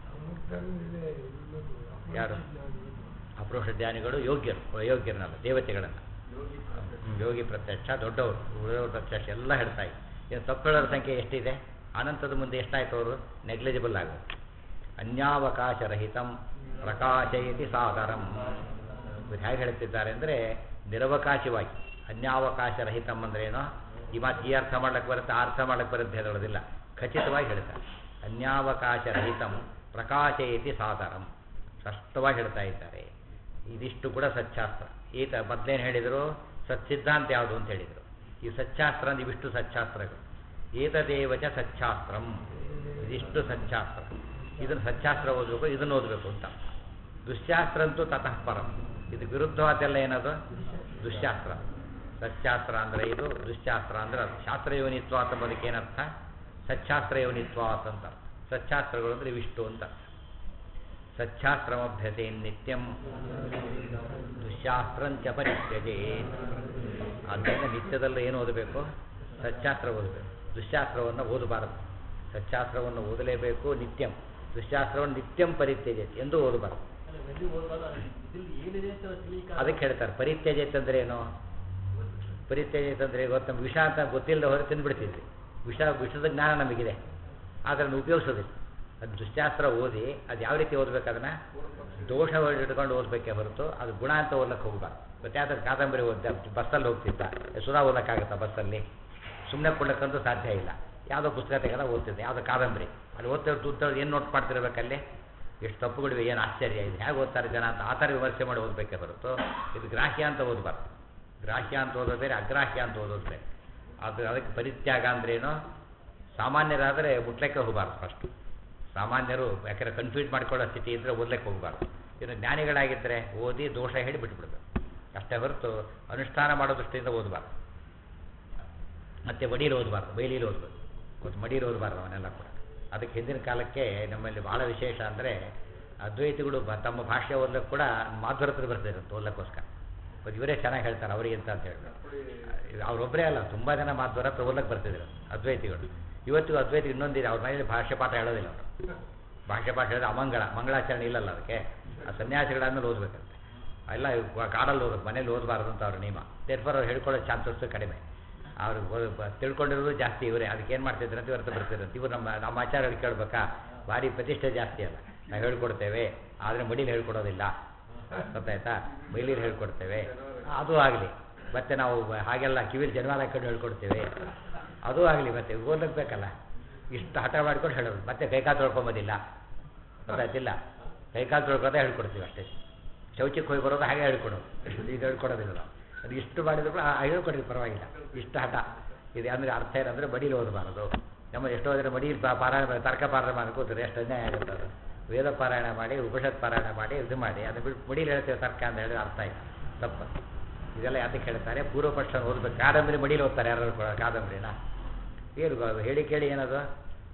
ಯಾರು ಅಪರೋಷ ಧ್ಯಾನಿಗಳು ಯೋಗ್ಯರು ಅಯೋಗ್ಯರನ್ನಲ್ಲ ದೇವತೆಗಳನ್ನು ಹ್ಮ್, ಯೋಗಿ ಪ್ರತ್ಯಕ್ಷ ದೊಡ್ಡವರು ಉಳಿದವರು ಪ್ರತ್ಯಕ್ಷ ಎಲ್ಲ ಹೇಳ್ತಾ ಇದೆ ಇನ್ನು ತಪ್ಪು ಹೇಳೋರ ಸಂಖ್ಯೆ ಎಷ್ಟಿದೆ ಅನಂತದ ಮುಂದೆ ಎಷ್ಟಾಯ್ತು ಅವರು ನೆಗ್ಲಿಜಿಬಲ್ ಆಗೋದು ಅನ್ಯಾವಕಾಶರಹಿತಂ ಪ್ರಕಾಶಯತಿ ಸಾದರಂ ಇವ್ರು ಹೇಗೆ ಹೇಳ್ತಿದ್ದಾರೆ ಅಂದರೆ ನಿರವಕಾಶವಾಗಿ ಅನ್ಯಾವಕಾಶರಹಿತಂ ಅಂದ್ರೇನೋ ಈ ಮಾತು ಈ ಅರ್ಥ ಮಾಡ್ಲಿಕ್ಕೆ ಬರುತ್ತೆ ಆ ಅರ್ಥ ಮಾಡ್ಲಿಕ್ಕೆ ಬರುತ್ತೆ ಹೇಳೋದಿಲ್ಲ ಖಚಿತವಾಗಿ ಹೇಳ್ತಾರೆ ಅನ್ಯಾವಕಾಶರಹಿತಂ ಪ್ರಕಾಶಯತಿ ಸಾದರಂ ಸ್ಪಷ್ಟವಾಗಿ ಹೇಳ್ತಾ ಇದ್ದಾರೆ ಇದಿಷ್ಟು ಕೂಡ ಸಚ್ಚಾಸ್ತ್ರ ಈತ ಮೊದಲೇನು ಹೇಳಿದರು ಸತ್ಸಿದ್ಧಾಂತ ಯಾವುದು ಅಂತ ಹೇಳಿದರು ಈ ಸಚ್ಚಾಸ್ತ್ರ ಅಂದ್ರೆ ಇವಿಷ್ಟು ಸಚ್ಚಾಸ್ತ್ರಗಳು ಏತದೇವಚ ಸಚ್ಚಾಸ್ತ್ರಂ ಇದಿಷ್ಟು ಸಚ್ಚಾಸ್ತ್ರ ಇದನ್ನು ಸಚ್ಚಾಸ್ತ್ರ ಓದಬೇಕು ಇದನ್ನು ಓದಬೇಕು ಅಂತ ದುಶ್ಯಾಸ್ತ್ರ ಅಂತೂ ತತಃ ಪರಂ ಇದು ವಿರುದ್ಧವಾದೆಲ್ಲ ಏನದು ದುಶ್ಯಾಸ್ತ್ರ ಸಚ್ಚಾಸ್ತ್ರ ಅಂದರೆ ಇದು ದುಶ್ಯಾಸ್ತ್ರ ಅಂದರೆ ಅದು ಶಾಸ್ತ್ರಯೋನಿತ್ವ ಅಂತ ಬದಕ್ಕೆ ಏನರ್ಥ ಸಚ್ಚಾಸ್ತ್ರ ಯೋನಿತ್ವ ಅಂತ ಸಚ್ಚಾಸ್ತ್ರಗಳು ಅಂದರೆ ಇವಿಷ್ಟು ಅಂತ ಸಚ್ಚಾಸ್ತ್ರಮಭ್ಯತೆ ನಿತ್ಯಂ ದುಶ್ಯಾಸ್ತ್ರಂಚ ಪರಿತ್ಯಜೆ ಆದ್ದರಿಂದ ನಿತ್ಯದಲ್ಲೂ ಏನು ಓದಬೇಕು ಸಚ್ಚಾಸ್ತ್ರ ಓದಬೇಕು ದುಶ್ಯಾಸ್ತ್ರವನ್ನು ಓದಬಾರದು ಸಚ್ಚಾಸ್ತ್ರವನ್ನು ಓದಲೇಬೇಕು ನಿತ್ಯಂ ದುಶ್ಯಾಸ್ತ್ರವನ್ನು ನಿತ್ಯಂ ಪರಿತ್ಯಜತೆ ಎಂದು ಓದಬಾರದು ಅದಕ್ಕೆ ಹೇಳ್ತಾರೆ ಪರಿತ್ಯಜತೆ ಅಂದ್ರೆ ಏನು ಪರಿತ್ಯಜತೆ ಅಂದ್ರೆ ಇವತ್ತು ನಮ್ಗೆ ವಿಷ ಅಂತ ಗೊತ್ತಿಲ್ಲದೆ ಹೊರ ತಿಂದ್ಬಿಡ್ತಿದ್ವಿ ವಿಷ ವಿಷದ ಜ್ಞಾನ ನಮಗಿದೆ ಆದರೆ ಅದನ್ನು ಉಪಯೋಗಿಸೋದಿಲ್ಲ ಅದು ದುಶ್ಯಾಸ್ತ್ರ ಓದಿ ಅದು ಯಾವ ರೀತಿ ಓದ್ಬೇಕು ಅದನ್ನು ದೋಷ ಇಟ್ಕೊಂಡು ಓದಬೇಕೇ ಹೊರತು ಅದು ಗುಣ ಅಂತ ಓದ್ಲಕ್ಕೆ ಹೋಗ್ಬಾರ್ದು ಮತ್ತೆ ಯಾವ್ದಾದ್ರು ಕಾದಂಬರಿ ಓದ್ದೆ ಬಸ್ಸಲ್ಲಿ ಹೋಗ್ತಿದ್ದ ಸುಧಾ ಓದಕ್ಕಾಗತ್ತಾ ಬಸ್ಸಲ್ಲಿ ಸುಮ್ಮನೆ ಕೊಡ್ಲಿಕ್ಕಂತೂ ಸಾಧ್ಯ ಇಲ್ಲ ಯಾವುದೋ ಪುಸ್ತಕ ತೆಗೆದ ಓದ್ತಿದ್ದೆ ಯಾವುದೋ ಕಾದಂಬರಿ ಅಲ್ಲಿ ಓದ್ತಾ ಓದ್ತಾ ಏನು ನೋಟ್ ಮಾಡ್ತಿರ್ಬೇಕಲ್ಲಿ ಎಷ್ಟು ತಪ್ಪುಗಳಿವೆ ಏನು ಆಶ್ಚರ್ಯ ಇದೆ ಹೇಗೆ ಓದ್ತಾರೆ ಜನ ಅಂತ ಆ ಥರ ವಿಮರ್ಶೆ ಮಾಡಿ ಓದಬೇಕೇ ಹೊರತು ಇದು ಗ್ರಾಹ್ಯ ಅಂತ ಓದಬಾರ್ದು ಗ್ರಾಹ್ಯ ಅಂತ ಓದೋದು ಬೇರೆ ಅಗ್ರಾಹ್ಯ ಅಂತ ಓದೋದು ಬೇರೆ ಅದು ಅದಕ್ಕೆ ಪರಿತ್ಯಾಗ ಅಂದ್ರೇನು ಸಾಮಾನ್ಯರಾದರೆ ಮುಟ್ಲಿಕ್ಕೆ ಹೋಗಬಾರ್ದು ಫಸ್ಟು ಸಾಮಾನ್ಯರು ಯಾಕಂದರೆ ಕನ್ಫ್ಯೂಸ್ ಮಾಡ್ಕೊಳ್ಳೋ ಸ್ಥಿತಿ ಇದ್ದರೆ ಓದ್ಲಿಕ್ಕೆ ಹೋಗಬಾರ್ದು ಇನ್ನು ಜ್ಞಾನಿಗಳಾಗಿದ್ದರೆ ಓದಿ ದೋಷ ಹೇಳಿ ಬಿಟ್ಬಿಡ್ಬೇಕು ಅಷ್ಟೇ ಹೊರತು ಅನುಷ್ಠಾನ ಮಾಡೋ ದೃಷ್ಟಿಯಿಂದ ಓದಬಾರ್ದು ಮತ್ತು ಮಡೀಲಿ ಓದಬಾರ್ದು ಬೈಲೀಲಿ ಓದಬೇಕು ಮತ್ತು ಮಡೀಲಿ ಓದಬಾರ್ದು ಅವನ್ನೆಲ್ಲ ಕೂಡ ಅದಕ್ಕೆ ಹಿಂದಿನ ಕಾಲಕ್ಕೆ ನಮ್ಮಲ್ಲಿ ಭಾಳ ವಿಶೇಷ ಅಂದರೆ ಅದ್ವೈತಿಗಳು ಬ- ತಮ್ಮ ಭಾಷೆ ಓದಲಿಕ್ಕೆ ಕೂಡ ಮಾಧ್ವರ ಹತ್ರ ಬರ್ತಿರುತ್ತೆ ಓದಲಿಕ್ಕೋಸ್ಕರ ಮತ್ತು ಇವರೇ ಚೆನ್ನಾಗಿ ಹೇಳ್ತಾರೆ ಅವರಿಗಿಂತ ಅಂತ ಹೇಳ್ತಾರೆ ಅವರೊಬ್ಬರೇ ಅಲ್ಲ ತುಂಬ ಜನ ಮಾಧ್ವರ ಹತ್ರ ಓದಲಿಕ್ಕೆ ಬರ್ತಿದ್ರು ಅದ್ವೈತಿಗಳು ಇವತ್ತಿಗೂ ಅದ್ವೈತಿ ಇನ್ನೊಂದಿದೆ ಅವ್ರ ಮನೇಲಿ ಭಾಷೆ ಪಾಠ ಹೇಳೋದಿಲ್ಲ ಅವರು ಭಾಷೆ ಪಾಠ ಹೇಳಿದ್ರೆ ಅಮಂಗಳ ಮಂಗಳಾಚರಣೆ ಇಲ್ಲಲ್ಲ ಅದಕ್ಕೆ ಆ ಸನ್ಯಾಸಿಗಳಾದ್ಮೇಲೆ ಓದಬೇಕಂತೆ ಎಲ್ಲ ಇವ್ ಕಾಡಲ್ಲಿ ಓದಬೇಕು ಮನೇಲಿ ಓದಬಾರ್ದು ಅಂತ ಅವ್ರ ನಿಯಮ ದೇರ್ಫರ್ ಅವ್ರು ಹೇಳ್ಕೊಳ್ಳೋ ಚಾನ್ಸಸ್ ಕಡಿಮೆ ಅವ್ರು ಓದ್- ಬ- ತಿಳ್ಕೊಂಡಿರೋದು ಜಾಸ್ತಿ ಇವರೇ ಅದಕ್ಕೆ ಏನು ಮಾಡ್ತಿದ್ರು ಅಂತ ಇವತ್ತು ಬರ್ತಿರಂತೆ ಇವ್ರು ನಮ್ಮ ನಮ್ಮ ಆಚಾರ್ಯರು ಕೇಳ್ಬೇಕಾ ಭಾರಿ ಪ್ರತಿಷ್ಠೆ ಜಾಸ್ತಿ ಅಲ್ಲ ನಾವು ಹೇಳ್ಕೊಡ್ತೇವೆ ಆದರೆ ಮಡಿಲಿ ಹೇಳ್ಕೊಡೋದಿಲ್ಲ ಗೊತ್ತಾಯ್ತಾ ಮೈಲೀಲಿ ಹೇಳ್ಕೊಡ್ತೇವೆ ಅದು ಆಗಲಿ ಮತ್ತೆ ನಾವು ಬ- ಹಾಗೆಲ್ಲ ಕಿವಿಲಿ ಜನ್ಮಾಲ ಹಾಕೊಂಡು ಹೇಳ್ಕೊಡ್ತೇವೆ ಅದು ಆಗಲಿ ಮತ್ತೆ ಓದಕ್ಕೆ ಬೇಕಲ್ಲ ಇಷ್ಟು ಹಠ ಮಾಡ್ಕೊಂಡು ಹೇಳೋದು ಮತ್ತೆ ಕೈಕಾಲು ತೊಳ್ಕೊಂಬೋದಿಲ್ಲ ಗೊತ್ತಾಯ್ತಿಲ್ಲ ಕೈಕಾಲು ತೊಳ್ಕೊತಾ ಹೇಳ್ಕೊಡ್ತೀವಿ ಅಷ್ಟೇ ಶೌಚಕ್ಕೆ ಹೋಗಿ ಬರೋದು ಹಾಗೆ ಹೇಳ್ಕೊಡೋದು ಈಗ ಹೇಳ್ಕೊಡೋದಿಲ್ಲ ನಾವು ಅದು ಇಷ್ಟು ಮಾಡಿದ್ರು ಕೂಡ ಆ- ಹೇಳ್ಕೊಡ್ರಿ ಪರವಾಗಿಲ್ಲ ಇಷ್ಟು ಹಠ ಇದು ಅಂದರೆ ಅರ್ಥ ಏನಂದರೆ ಮಡಿಲಿ ಓದಬಾರದು ನಮ್ಮ ಎಷ್ಟೋ ಜನ ಮಡಿಲಿ ಪಾ- ಪಾರಾಯಣ ಮಾಡಿ- ತರ್ಕ ಪಾರಾಯಣ ಮಾಡಿ ಕೂತ್ರೆ ಎಷ್ಟು ಅನ್ಯಾಯ ಆಗುತ್ತೆ ಅದು ವೇದ ಪಾರಾಯಣ ಮಾಡಿ ಉಪನಿಷತ್ ಪಾರಾಯಣ ಮಾಡಿ ಇದು ಮಾಡಿ ಅದು ಬಿಟ್ಟು ಮಡಿಲಿ ಹೇಳ್ತೇವೆ ತರ್ಕ ಅಂತ ಹೇಳಿದ್ರೆ ಅರ್ಥ ಇಲ್ಲ ತಪ್ಪು ಇದೆಲ್ಲ ಯಾತಕ್ಕೆ ಹೇಳ್ತಾರೆ ಪೂರ್ವ ಪಕ್ಷ ಓದಬೇಕು ಕಾದಂಬರಿ ಮಡಿಲಿ ಓದ್ತಾರೆ ಯಾರು ಕೂಡ ಕಾದಂಬರಿನ ಏನು ಗೊ- ಹೇಳಿ ಕೇಳಿ ಏನದು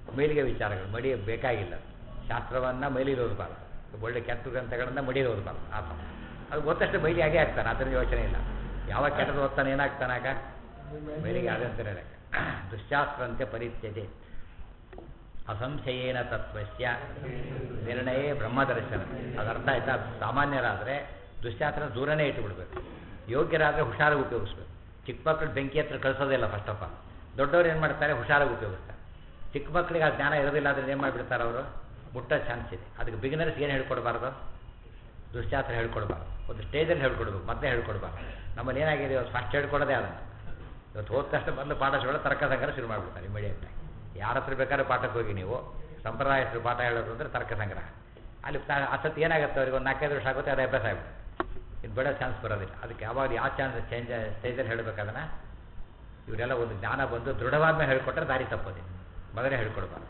ಮೈಲಿಗೆ ವಿಚಾರಗಳು ಮಡಿ ಬೇಕಾಗಿಲ್ಲ ಶಾಸ್ತ್ರವನ್ನು ಮೈಲಿಗೆ ಓದಬಾರ್ದು ಒಳ್ಳೆ ಕೆಟ್ಟ ಗ್ರಂಥಗಳನ್ನು ಮಡಿಗೆ ಓದಬಾರ್ದು ಆ ಥರ ಅದು ಓದಷ್ಟು ಮೈಲಿ ಆಗೇ ಆಗ್ತಾನೆ ಅದರಿಂದ ಯೋಚನೆ ಇಲ್ಲ ಯಾವ ಕೆಟ್ಟದ್ದು ಓದ್ತಾನೆ ಏನಾಗ್ತಾನೆ ಆಗ ಮೈಲಿಗೆ ಆದಂತಾನೆ ದುಶ್ಶಾಸ್ತ್ರಂತೆ ಪರಿತ್ಯಜೆ ಅಸಂಶಯೇನ ತತ್ವಸ್ಯ ನಿರ್ಣಯೇ ಬ್ರಹ್ಮದರ್ಶನ ಅದು ಅರ್ಥ ಆಯ್ತಾ ಸಾಮಾನ್ಯರಾದರೆ ದುಶ್ಶಾಸ್ತ್ರ ದೂರನೇ ಇಟ್ಟುಬಿಡ್ಬೇಕು ಯೋಗ್ಯರಾದರೆ ಹುಷಾರಾಗಿ ಉಪಯೋಗಿಸ್ಬೇಕು ಚಿಕ್ಕ ಮಕ್ಕಳು ಬೆಂಕಿ ಹತ್ರ ಕಳಿಸೋದಿಲ್ಲ ಫಸ್ಟ್ ಆಫ್ ಆಲ್ ದೊಡ್ಡವ್ರು ಏನು ಮಾಡ್ತಾರೆ ಹುಷಾರಾಗಿ ಉಪಯೋಗಿಸ್ತಾರೆ ಚಿಕ್ಕ ಮಕ್ಕಳಿಗೆ ಆ ಜ್ಞಾನ ಇರೋದಿಲ್ಲ ಆದರೆ ಏನು ಮಾಡಿಬಿಡ್ತಾರೆ ಅವರು ಮುಟ್ಟೋ ಚಾನ್ಸ್ ಇದೆ ಅದಕ್ಕೆ ಬಿಗಿನರ್ಸ್ ಏನು ಹೇಳ್ಕೊಡ್ಬಾರ್ದು ದುಶ್ಶಾಸ್ತ್ರ ಹೇಳ್ಕೊಡ್ಬಾರ್ದು ಒಂದು ಸ್ಟೇಜಲ್ಲಿ ಹೇಳ್ಕೊಡ್ಬೇಕು ಮತ್ತೆ ಹೇಳ್ಕೊಡ್ಬಾರ್ದು ನಮ್ಮಲ್ಲಿ ಏನಾಗಿದೆ ಇವತ್ತು ಫಸ್ಟ್ ಹೇಳ್ಕೊಡೋದೇ ಅದನ್ನು ಇವತ್ತು ಹೋದ ತಕ್ಷಣ ಬಂದು ಪಾಠ ಶುರು ತರ್ಕ ಸಂಗ್ರಹ ಶುರು ಮಾಡಿಬಿಡ್ತಾರೆ ಇಮಿಡಿಯೇಟಾಗಿ ಯಾರ ಹತ್ರ ಬೇಕಾದ್ರೂ ಪಾಠಕ್ಕೆ ಹೋಗಿ ನೀವು ಸಂಪ್ರದಾಯಸ್ಥರು ಪಾಠ ಹೇಳೋದು ಅಂದರೆ ತರ್ಕ ಸಂಗ್ರಹ ಅಲ್ಲಿ ಅಸತ್ ಏನಾಗುತ್ತೆ ಅವ್ರಿಗೆ ಒಂದು ನಾಲ್ಕೈದು ವರ್ಷ ಆಗುತ್ತೆ ಅದು ಅಭ್ಯಾಸ ಆಗುತ್ತೆ ಇದು ಬೇಡ ಚಾನ್ಸ್ ಬರೋದಿಲ್ಲ ಅದಕ್ಕೆ ಯಾವಾಗ ಯಾವ ಚಾನ್ಸ್ ಚೇಂಜ್ ಸ್ಟೇಜಲ್ಲಿ ಹೇಳಬೇಕಾದನ್ನ ಇವರೆಲ್ಲ ಒಂದು ಜ್ಞಾನ ಬಂದು ದೃಢವಾದ ಮೇಲೆ ಹೇಳ್ಕೊಟ್ರೆ ದಾರಿ ತಪ್ಪೋದಿಲ್ಲ ಮೊದಲೇ ಹೇಳ್ಕೊಡ್ಬಾರ್ದು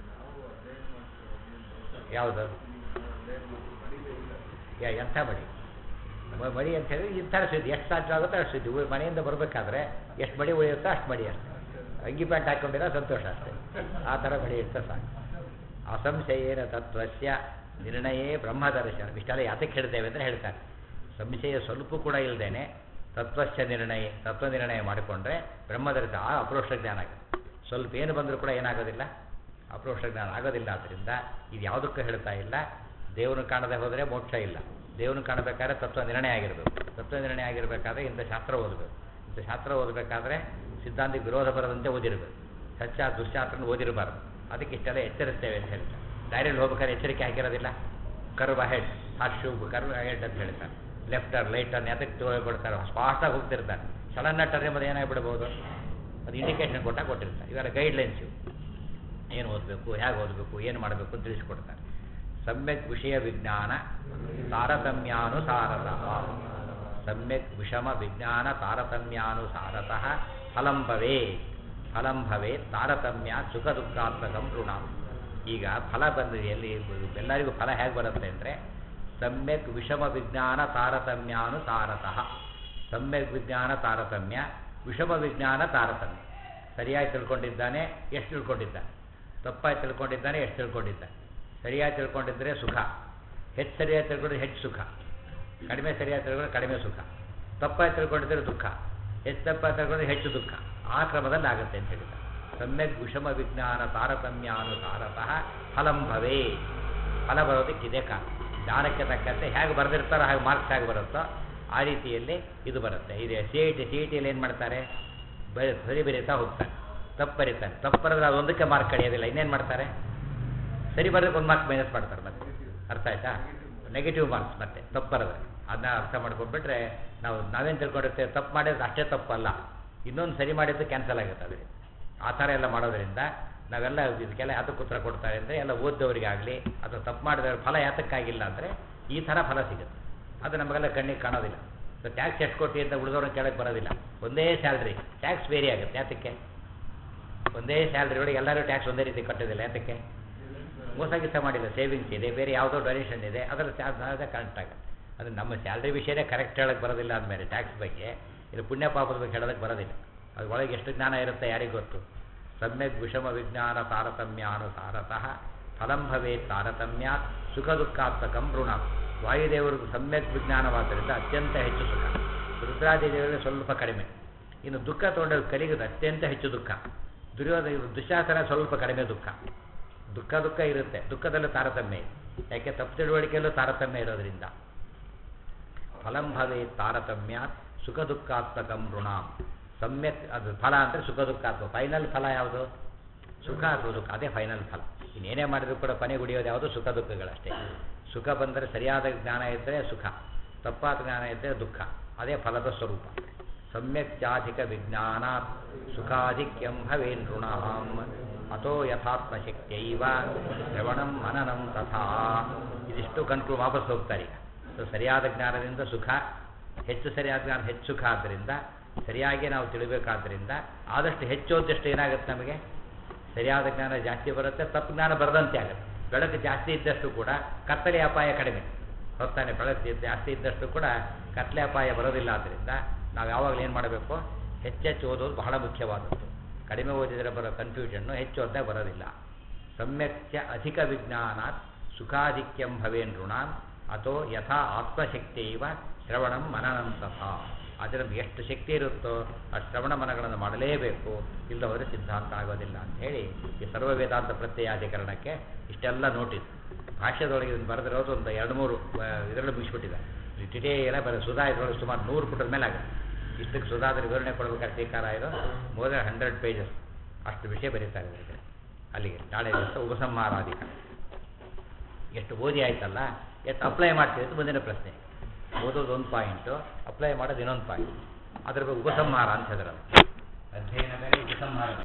ಯಾವುದು ಯಾ ಎಂಥ ಮಡಿ ಮ- ಮಡಿ ಅಂತ ಹೇಳಿದ್ರೆ ಇಂಥ ಸುದ್ದಿ ಎಷ್ಟು ಸಾಧ್ಯ ಆಗುತ್ತೋ ಅಷ್ಟು ಸುದ್ದಿ ಊ- ಮನೆಯಿಂದ ಬರಬೇಕಾದ್ರೆ ಎಷ್ಟು ಮಡಿ ಉಳಿಯುತ್ತೋ ಅಷ್ಟು ಮಡಿ ಅಷ್ಟೇ ಅಂಗಿ ಪ್ಯಾಂಟ್ ಹಾಕೊಂಡಿರೋ ಸಂತೋಷ ಅಷ್ಟೇ ಆ ಥರ ಮಡಿ ಇರ್ತದೆ ಸಾಕು ಅಸಂಶಯೇನ ತತ್ವಸ್ಯ ನಿರ್ಣಯೇ ಬ್ರಹ್ಮದರ್ಶನ ಇಷ್ಟೆಲ್ಲ ಯಾತಕ್ಕೆ ಹೇಳ್ತೇವೆ ಅಂದರೆ ಹೇಳ್ತಾರೆ ಸಂಶಯ ಸ್ವಲ್ಪ ಕೂಡ ಇಲ್ಲದೇನೆ ತತ್ವಸ್ಯ ನಿರ್ಣಯ ತತ್ವ ನಿರ್ಣಯ ಮಾಡಿಕೊಂಡ್ರೆ ಬ್ರಹ್ಮದರ್ಶನ ಆ ಅಪ್ರೋಷ್ಟ ಜ್ಞಾನ ಆಗುತ್ತೆ ಸ್ವಲ್ಪ ಏನು ಬಂದರೂ ಕೂಡ ಏನಾಗೋದಿಲ್ಲ ಅಪ್ರೋಷ್ಟ ಜ್ಞಾನ ಆಗೋದಿಲ್ಲ ಆದ್ದರಿಂದ ಇದು ಯಾವುದಕ್ಕೂ ಹೇಳ್ತಾ ಇಲ್ಲ ದೇವರನ್ನು ಕಾಣದೆ ಹೋದರೆ ಮೋಕ್ಷ ಇಲ್ಲ ದೇವರನ್ನು ಕಾಣಬೇಕಾದ್ರೆ ತತ್ವ ನಿರ್ಣಯ ಆಗಿರಬೇಕು ತತ್ವ ನಿರ್ಣಯ ಆಗಿರಬೇಕಾದ್ರೆ ಇಂಥ ಶಾಸ್ತ್ರ ಓದಬೇಕು ಇಂಥ ಶಾಸ್ತ್ರ ಓದಬೇಕಾದ್ರೆ ಸಿದ್ಧಾಂತಕ್ಕೆ ವಿರೋಧ ಬರದಂತೆ ಓದಿರಬೇಕು ಸತ್ಯ ದುಶ್ಶಾಸ್ತ್ರನ ಓದಿರಬಾರ್ದು ಅದಕ್ಕೆ ಇಷ್ಟೆಲ್ಲ ಎಚ್ಚರಿಸ್ತೇವೆ ಅಂತ ಹೇಳ್ತಾರೆ ಡೈರಿಯಲ್ಲಿ ಹೋಗ್ಬೇಕಾದ್ರೆ ಎಚ್ಚರಿಕೆ ಹಾಕಿರೋದಿಲ್ಲ ಕರ್ವ್ ಹೆಡ್ ಹಾಟ್ ಶೂ ಕರ್ವ್ ಹೆಡ್ ಅಂತ ಹೇಳ್ತಾರೆ ಲೆಫ್ಟರ್ ಲೈಟರ್ ಎದಕ್ಕೆ ತಗೊಳ್ಬಿಡ್ತಾರೆ ಫಾಸ್ಟಾಗಿ ಹೋಗ್ತಿರ್ತಾರೆ ಸಡನ್ನ ಟರ್ನ್ ಎಂಬುದು ಏನಾಗ್ಬಿಡ್ಬೋದು ಅದು ಇಂಡಿಕೇಶನ್ ಕೊಟ್ಟಾಗ ಕೊಟ್ಟಿರ್ತಾರೆ ಇವೆಲ್ಲ ಗೈಡ್ಲೈನ್ಸ್ ಇವು ಏನು ಓದಬೇಕು ಹೇಗೆ ಓದಬೇಕು ಏನು ಮಾಡಬೇಕು ಅಂತ ತಿಳಿಸ್ಕೊಡ್ತಾರೆ ಸಮ್ಯಕ್ ವಿಷಯ ವಿಜ್ಞಾನ ತಾರತಮ್ಯಾನುಸಾರತಃ ಸಮ್ಯಕ್ ವಿಷಮ ವಿಜ್ಞಾನ ತಾರತಮ್ಯಾನುಸಾರತಃ ಫಲಂ ಭವೇ ಫಲಂ ಭವೇ ತಾರತಮ್ಯ ಸುಖ ದುಃಖಾತ್ಮಕಂ ಋಣ ಈಗ ಫಲ ಬಂದಿದೆ ಎಲ್ಲಿ ಎಲ್ಲರಿಗೂ ಫಲ ಹೇಗೆ ಬರುತ್ತೆ ಅಂದರೆ ಸಮ್ಯಕ್ ವಿಷಮ ವಿಜ್ಞಾನ ತಾರತಮ್ಯಾನುಸಾರತಃ ಸಮ್ಯಕ್ ವಿಜ್ಞಾನ ತಾರತಮ್ಯ ವಿಷಮ ವಿಜ್ಞಾನ ತಾರತಮ್ಯ ಸರಿಯಾಗಿ ತಿಳ್ಕೊಂಡಿದ್ದಾನೆ ಎಷ್ಟು ತಿಳ್ಕೊಂಡಿದ್ದಾನೆ ತಪ್ಪಾಗಿ ತಿಳ್ಕೊಂಡಿದ್ದಾನೆ ಎಷ್ಟು ತಿಳ್ಕೊಂಡಿದ್ದಾನೆ ಸರಿಯಾಗಿ ತಿಳ್ಕೊಂಡಿದ್ದರೆ ಸುಖ ಹೆಚ್ಚು ಸರಿಯಾಗಿ ತಿಳ್ಕೊಂಡ್ರೆ ಹೆಚ್ಚು ಸುಖ ಕಡಿಮೆ ಸರಿಯಾಗಿ ತಿಳ್ಕೊಂಡ್ರೆ ಕಡಿಮೆ ಸುಖ ತಪ್ಪಾಗಿ ತಿಳ್ಕೊಂಡಿದ್ದರೆ ದುಃಖ ಹೆಚ್ಚು ತಪ್ಪಾಗಿ ತಿಳ್ಕೊಂಡ್ರೆ ಹೆಚ್ಚು ದುಃಖ ಆ ಕ್ರಮದಲ್ಲಿ ಆಗುತ್ತೆ ಅಂತ ಹೇಳಿದ್ದಾರೆ ಸಮ್ಯಕ್ ವಿಷಮ ವಿಜ್ಞಾನ ತಾರತಮ್ಯಾನುಸಾರತಃ ಫಲಂ ಭವೇ ಫಲ ಬರೋದಕ್ಕೆ ಇದೇ ಕಾರಣ ಜ್ಞಾನಕ್ಕೆ ತಕ್ಕಂತೆ ಹೇಗೆ ಬರೆದಿರ್ತಾರೋ ಹಾಗೆ ಮಾರ್ಕ್ಸ್ ಹೇಗೆ ಬರುತ್ತೋ ಆ ರೀತಿಯಲ್ಲಿ ಇದು ಬರುತ್ತೆ ಇದು C I T C E ಟಿಯಲ್ಲಿ ಏನು ಮಾಡ್ತಾರೆ ಬರಿ ಬರಿ ಬರೀತಾ ಹೋಗ್ತಾರೆ ತಪ್ಪು ಬರೀತಾರೆ ತಪ್ಪು ಬರೆದ್ರೆ ಅದೊಂದಕ್ಕೆ ಮಾರ್ಕ್ ಕಡಿಯೋದಿಲ್ಲ ಇನ್ನೇನು ಮಾಡ್ತಾರೆ ಸರಿ ಬರೋದಕ್ಕೆ ಒಂದು ಮಾರ್ಕ್ಸ್ ಮೈನಸ್ ಮಾಡ್ತಾರೆ ಮತ್ತೆ ಅರ್ಥ ಆಯ್ತಾ ನೆಗೆಟಿವ್ ಮಾರ್ಕ್ಸ್ ಮತ್ತೆ ತಪ್ಪು ಬರೆದ್ರೆ ಅದನ್ನ ಅರ್ಥ ಮಾಡ್ಕೊಂಡ್ಬಿಟ್ರೆ ನಾವು ನಾವೇನು ತಿಳ್ಕೊಂಡಿರ್ತೇವೆ ತಪ್ಪು ಮಾಡಿದ್ರೆ ಅಷ್ಟೇ ತಪ್ಪಲ್ಲ ಇನ್ನೊಂದು ಸರಿ ಮಾಡಿದ್ದು ಕ್ಯಾನ್ಸಲ್ ಆಗುತ್ತೆ ಅದರಿಂದ ಆ ಥರ ಎಲ್ಲ ಮಾಡೋದ್ರಿಂದ ನಾವೆಲ್ಲ ಇದಕ್ಕೆಲ್ಲ ಯಾತಕ್ಕೆ ಉತ್ತರ ಕೊಡ್ತಾರೆ ಅಂದರೆ ಎಲ್ಲ ಓದ್ದವರಿಗಾಗಲಿ ಅಥವಾ ತಪ್ಪು ಮಾಡಿದವ್ರ ಫಲ ಯಾತಕ್ಕಾಗಿಲ್ಲ ಅಂದರೆ ಈ ಥರ ಫಲ ಸಿಗುತ್ತೆ ಅದು ನಮಗೆಲ್ಲ ಕಣ್ಣಿಗೆ ಕಾಣೋದಿಲ್ಲ ಸೊ ಟ್ಯಾಕ್ಸ್ ಎಷ್ಟು ಕೊಟ್ಟು ಅಂತ ಉಳಿದವ್ರನ್ನ ಕೇಳಕ್ಕೆ ಬರೋದಿಲ್ಲ ಒಂದೇ ಸ್ಯಾಲ್ರಿ ಟ್ಯಾಕ್ಸ್ ಬೇರೆ ಆಗುತ್ತೆ ಯಾತಕ್ಕೆ ಒಂದೇ ಸ್ಯಾಲ್ರಿ ಒಳಗೆ ಎಲ್ಲರೂ ಟ್ಯಾಕ್ಸ್ ಒಂದೇ ರೀತಿ ಕಟ್ಟೋದಿಲ್ಲ ಯಾತಕ್ಕೆ ಮೋಸ ಗೀಸ ಮಾಡಿಲ್ಲ ಸೇವಿಂಗ್ಸ್ ಇದೆ ಬೇರೆ ಯಾವುದೋ ಡೊನೇಷನ್ ಇದೆ ಅದರಲ್ಲಿ ಚಾರ್ಜ್ ಕರೆಕ್ಟ್ ಆಗುತ್ತೆ ಅದು ನಮ್ಮ ಸ್ಯಾಲ್ರಿ ವಿಷಯನೇ ಕರೆಕ್ಟ್ ಹೇಳಕ್ಕೆ ಬರೋದಿಲ್ಲ ಅಂದಮೇಲೆ ಟ್ಯಾಕ್ಸ್ ಬಗ್ಗೆ ಇದು ಪುಣ್ಯ ಪಾಪದ ಬಗ್ಗೆ ಹೇಳೋದಕ್ಕೆ ಬರೋದಿಲ್ಲ ಅದು ಒಳಗೆ ಎಷ್ಟು ಜ್ಞಾನ ಇರುತ್ತೆ ಯಾರಿಗೆ ಗೊತ್ತು ಸಮ್ಯಕ್ ವಿಷಮ ವಿಜ್ಞಾನ ತಾರತಮ್ಯಾನುಸಾರತಃ ಫಲಂ ಭವೇ ತಾರತಮ್ಯ ಸುಖ ದುಃಖಾತ್ಮಕಂ ಋಣ ವಾಯುದೇವರಿಗೂ ಸಮ್ಯಕ್ ವಿಜ್ಞಾನವಾದ್ದರಿಂದ ಅತ್ಯಂತ ಹೆಚ್ಚು ಸುಖ ರುದ್ರಾದಿ ದೇವರಿಗೆ ಸ್ವಲ್ಪ ಕಡಿಮೆ ಇನ್ನು ದುಃಖ ತೊಗೊಂಡಲ್ಲಿ ಕಲಿಗದು ಅತ್ಯಂತ ಹೆಚ್ಚು ದುಃಖ ದುರ್ಯೋಧನ ದುಶ್ಯಾಸನ ಸ್ವಲ್ಪ ಕಡಿಮೆ ದುಃಖ ದುಃಖ ದುಃಖ ಇರುತ್ತೆ ದುಃಖದಲ್ಲೂ ತಾರತಮ್ಯ ಇದೆ ಯಾಕೆ ತಪ್ಪು ತಿಳುವಳಿಕೆಯಲ್ಲೂ ತಾರತಮ್ಯ ಇರೋದ್ರಿಂದ ಫಲಂ ಭವೇ ತಾರತಮ್ಯ ಸುಖ ದುಃಖಾತ್ಮಕಂ ಋಣಾಂ ಸಮ್ಯಕ್ ಅದು ಫಲ ಅಂದರೆ ಸುಖ ದುಃಖಾತ್ಮಕ ಫೈನಲ್ ಫಲ ಯಾವುದು ಸುಖ ಅಥವಾ ದುಃಖ ಅದೇ ಫೈನಲ್ ಫಲ ಇನ್ನೇನೇ ಮಾಡಿದ್ರು ಕೂಡ ಕೊನೆ ಗುಡಿಯೋದು ಯಾವುದು ಸುಖ ದುಃಖಗಳಷ್ಟೇ ಸುಖ ಬಂದರೆ ಸರಿಯಾದ ಜ್ಞಾನ ಇದ್ದರೆ ಸುಖ ತಪ್ಪಾದ ಜ್ಞಾನ ಇದ್ದರೆ ದುಃಖ ಅದೇ ಫಲದ ಸ್ವರೂಪ ಸಮ್ಯಕ್ ಚಾಧಿಕ ವಿಜ್ಞಾನ ಸುಖಾಧಿಕ್ಯಂ ಭವೇನ್ ಋಣಾಂ ಅಥೋ ಯಥಾತ್ಮಶಕ್ತಿಯೈವ ಶ್ರವಣಂ ಮನನಂ ತಥಾ ಇದಿಷ್ಟು ಕನ್ಕ್ಲೂ ವಾಪಸ್ ಹೋಗ್ತಾರೆ ಈಗ ಸೊ ಸರಿಯಾದ ಜ್ಞಾನದಿಂದ ಸುಖ ಹೆಚ್ಚು ಸರಿಯಾದ ಜ್ಞಾನ ಹೆಚ್ಚು ಸುಖ ಆದ್ದರಿಂದ ಸರಿಯಾಗಿ ನಾವು ತಿಳಿಬೇಕಾದ್ರಿಂದ ಆದಷ್ಟು ಹೆಚ್ಚು ಓದಿಷ್ಟು ಏನಾಗುತ್ತೆ ನಮಗೆ ಸರಿಯಾದ ಜ್ಞಾನ ಜಾಸ್ತಿ ಬರುತ್ತೆ ತಪ್ಪು ಜ್ಞಾನ ಬರದಂತೆ ಆಗುತ್ತೆ ಬೆಳಕು ಜಾಸ್ತಿ ಇದ್ದಷ್ಟು ಕೂಡ ಕತ್ತಲೆ ಅಪಾಯ ಕಡಿಮೆ ಹೊತ್ತಾನೆ ಬೆಳಕು ಜಾಸ್ತಿ ಇದ್ದಷ್ಟು ಕೂಡ ಕತ್ತಲೆ ಅಪಾಯ ಬರೋದಿಲ್ಲ ಆದ್ದರಿಂದ ನಾವು ಯಾವಾಗಲೂ ಏನು ಮಾಡಬೇಕು ಹೆಚ್ಚೆಚ್ಚು ಓದೋದು ಬಹಳ ಮುಖ್ಯವಾದದ್ದು ಕಡಿಮೆ ಓದಿದರೆ ಬರೋ ಕನ್ಫ್ಯೂಷನ್ನು ಹೆಚ್ಚು ಓದಿದಾಗ ಬರೋದಿಲ್ಲ ಸಮ್ಯಕ್ಚ ಅಧಿಕ ವಿಜ್ಞಾನಾತ್ ಸುಖಾಧಿಕ್ಯಂ ಭವೇನ್ ಋಣಾಂ ಅಥೋ ಯಥಾ ಆತ್ಮಶಕ್ತಿಯವ ಶ್ರವಣಂ ಮನನಂ ತಥಾ ಅದರಿಂದ ಎಷ್ಟು ಶಕ್ತಿ ಇರುತ್ತೋ ಆ ಶ್ರವಣ ಮನಗಳನ್ನು ಮಾಡಲೇಬೇಕು ಇಲ್ಲವರೆ ಸಿದ್ಧಾಂತ ಆಗೋದಿಲ್ಲ ಅಂತ ಹೇಳಿ ಈ ಸರ್ವ ವೇದಾಂತ ಪ್ರತ್ಯಯಾಧಿಕರಣಕ್ಕೆ ಇಷ್ಟೆಲ್ಲ ನೋಟಿಸ್ ಭಾಷ್ಯದೊಳಗೆ ಇದನ್ನು ಬರೆದಿರೋದು ಒಂದು ಎರಡು ಮೂರು ಇದರಲ್ಲಿ ಮುಗಿಸ್ಬಿಟ್ಟಿದೆ ಡಿಟೇಲ ಬರ ಸುಧಾ ಇದರೊಳಗೆ ಸುಮಾರು ನೂರು ಪುಟದ ಮೇಲೆ ಆಗುತ್ತೆ ಇಷ್ಟಕ್ಕೆ ಸುಧಾದ್ರ ವಿವರಣೆ ಕೊಡಬೇಕಾದ್ರೆ ಟೀಕಾರ ಇರೋ ಮೋರ್ ದನ್ ಹಂಡ್ರೆಡ್ ಪೇಜಸ್ ಅಷ್ಟು ವಿಷಯ ಬರೀತಾರೆ ಇದಕ್ಕೆ ಅಲ್ಲಿಗೆ ನಾಳೆ ದಿವಸ ಉಪಸಂಹಾರಾಧಿಕ ಎಷ್ಟು ಓದಿ ಆಯ್ತಲ್ಲ ಎಷ್ಟು ಅಪ್ಲೈ ಮಾಡ್ತೀವಿ ಅಂತ ಮುಂದಿನ ಪ್ರಶ್ನೆ ಓದೋದು ಒಂದು ಪಾಯಿಂಟು ಅಪ್ಲೈ ಮಾಡೋದು ಇನ್ನೊಂದು ಪಾಯಿಂಟ್ ಅದ್ರ ಬಗ್ಗೆ ಉಪಸಂಹಾರ ಅಂತ ಹೇಳಿದ್ರಲ್ಲ ಅಧ್ಯಯನ ಬೇರೆ ಉಪಸಂಹಾರ ಬೇರೆ.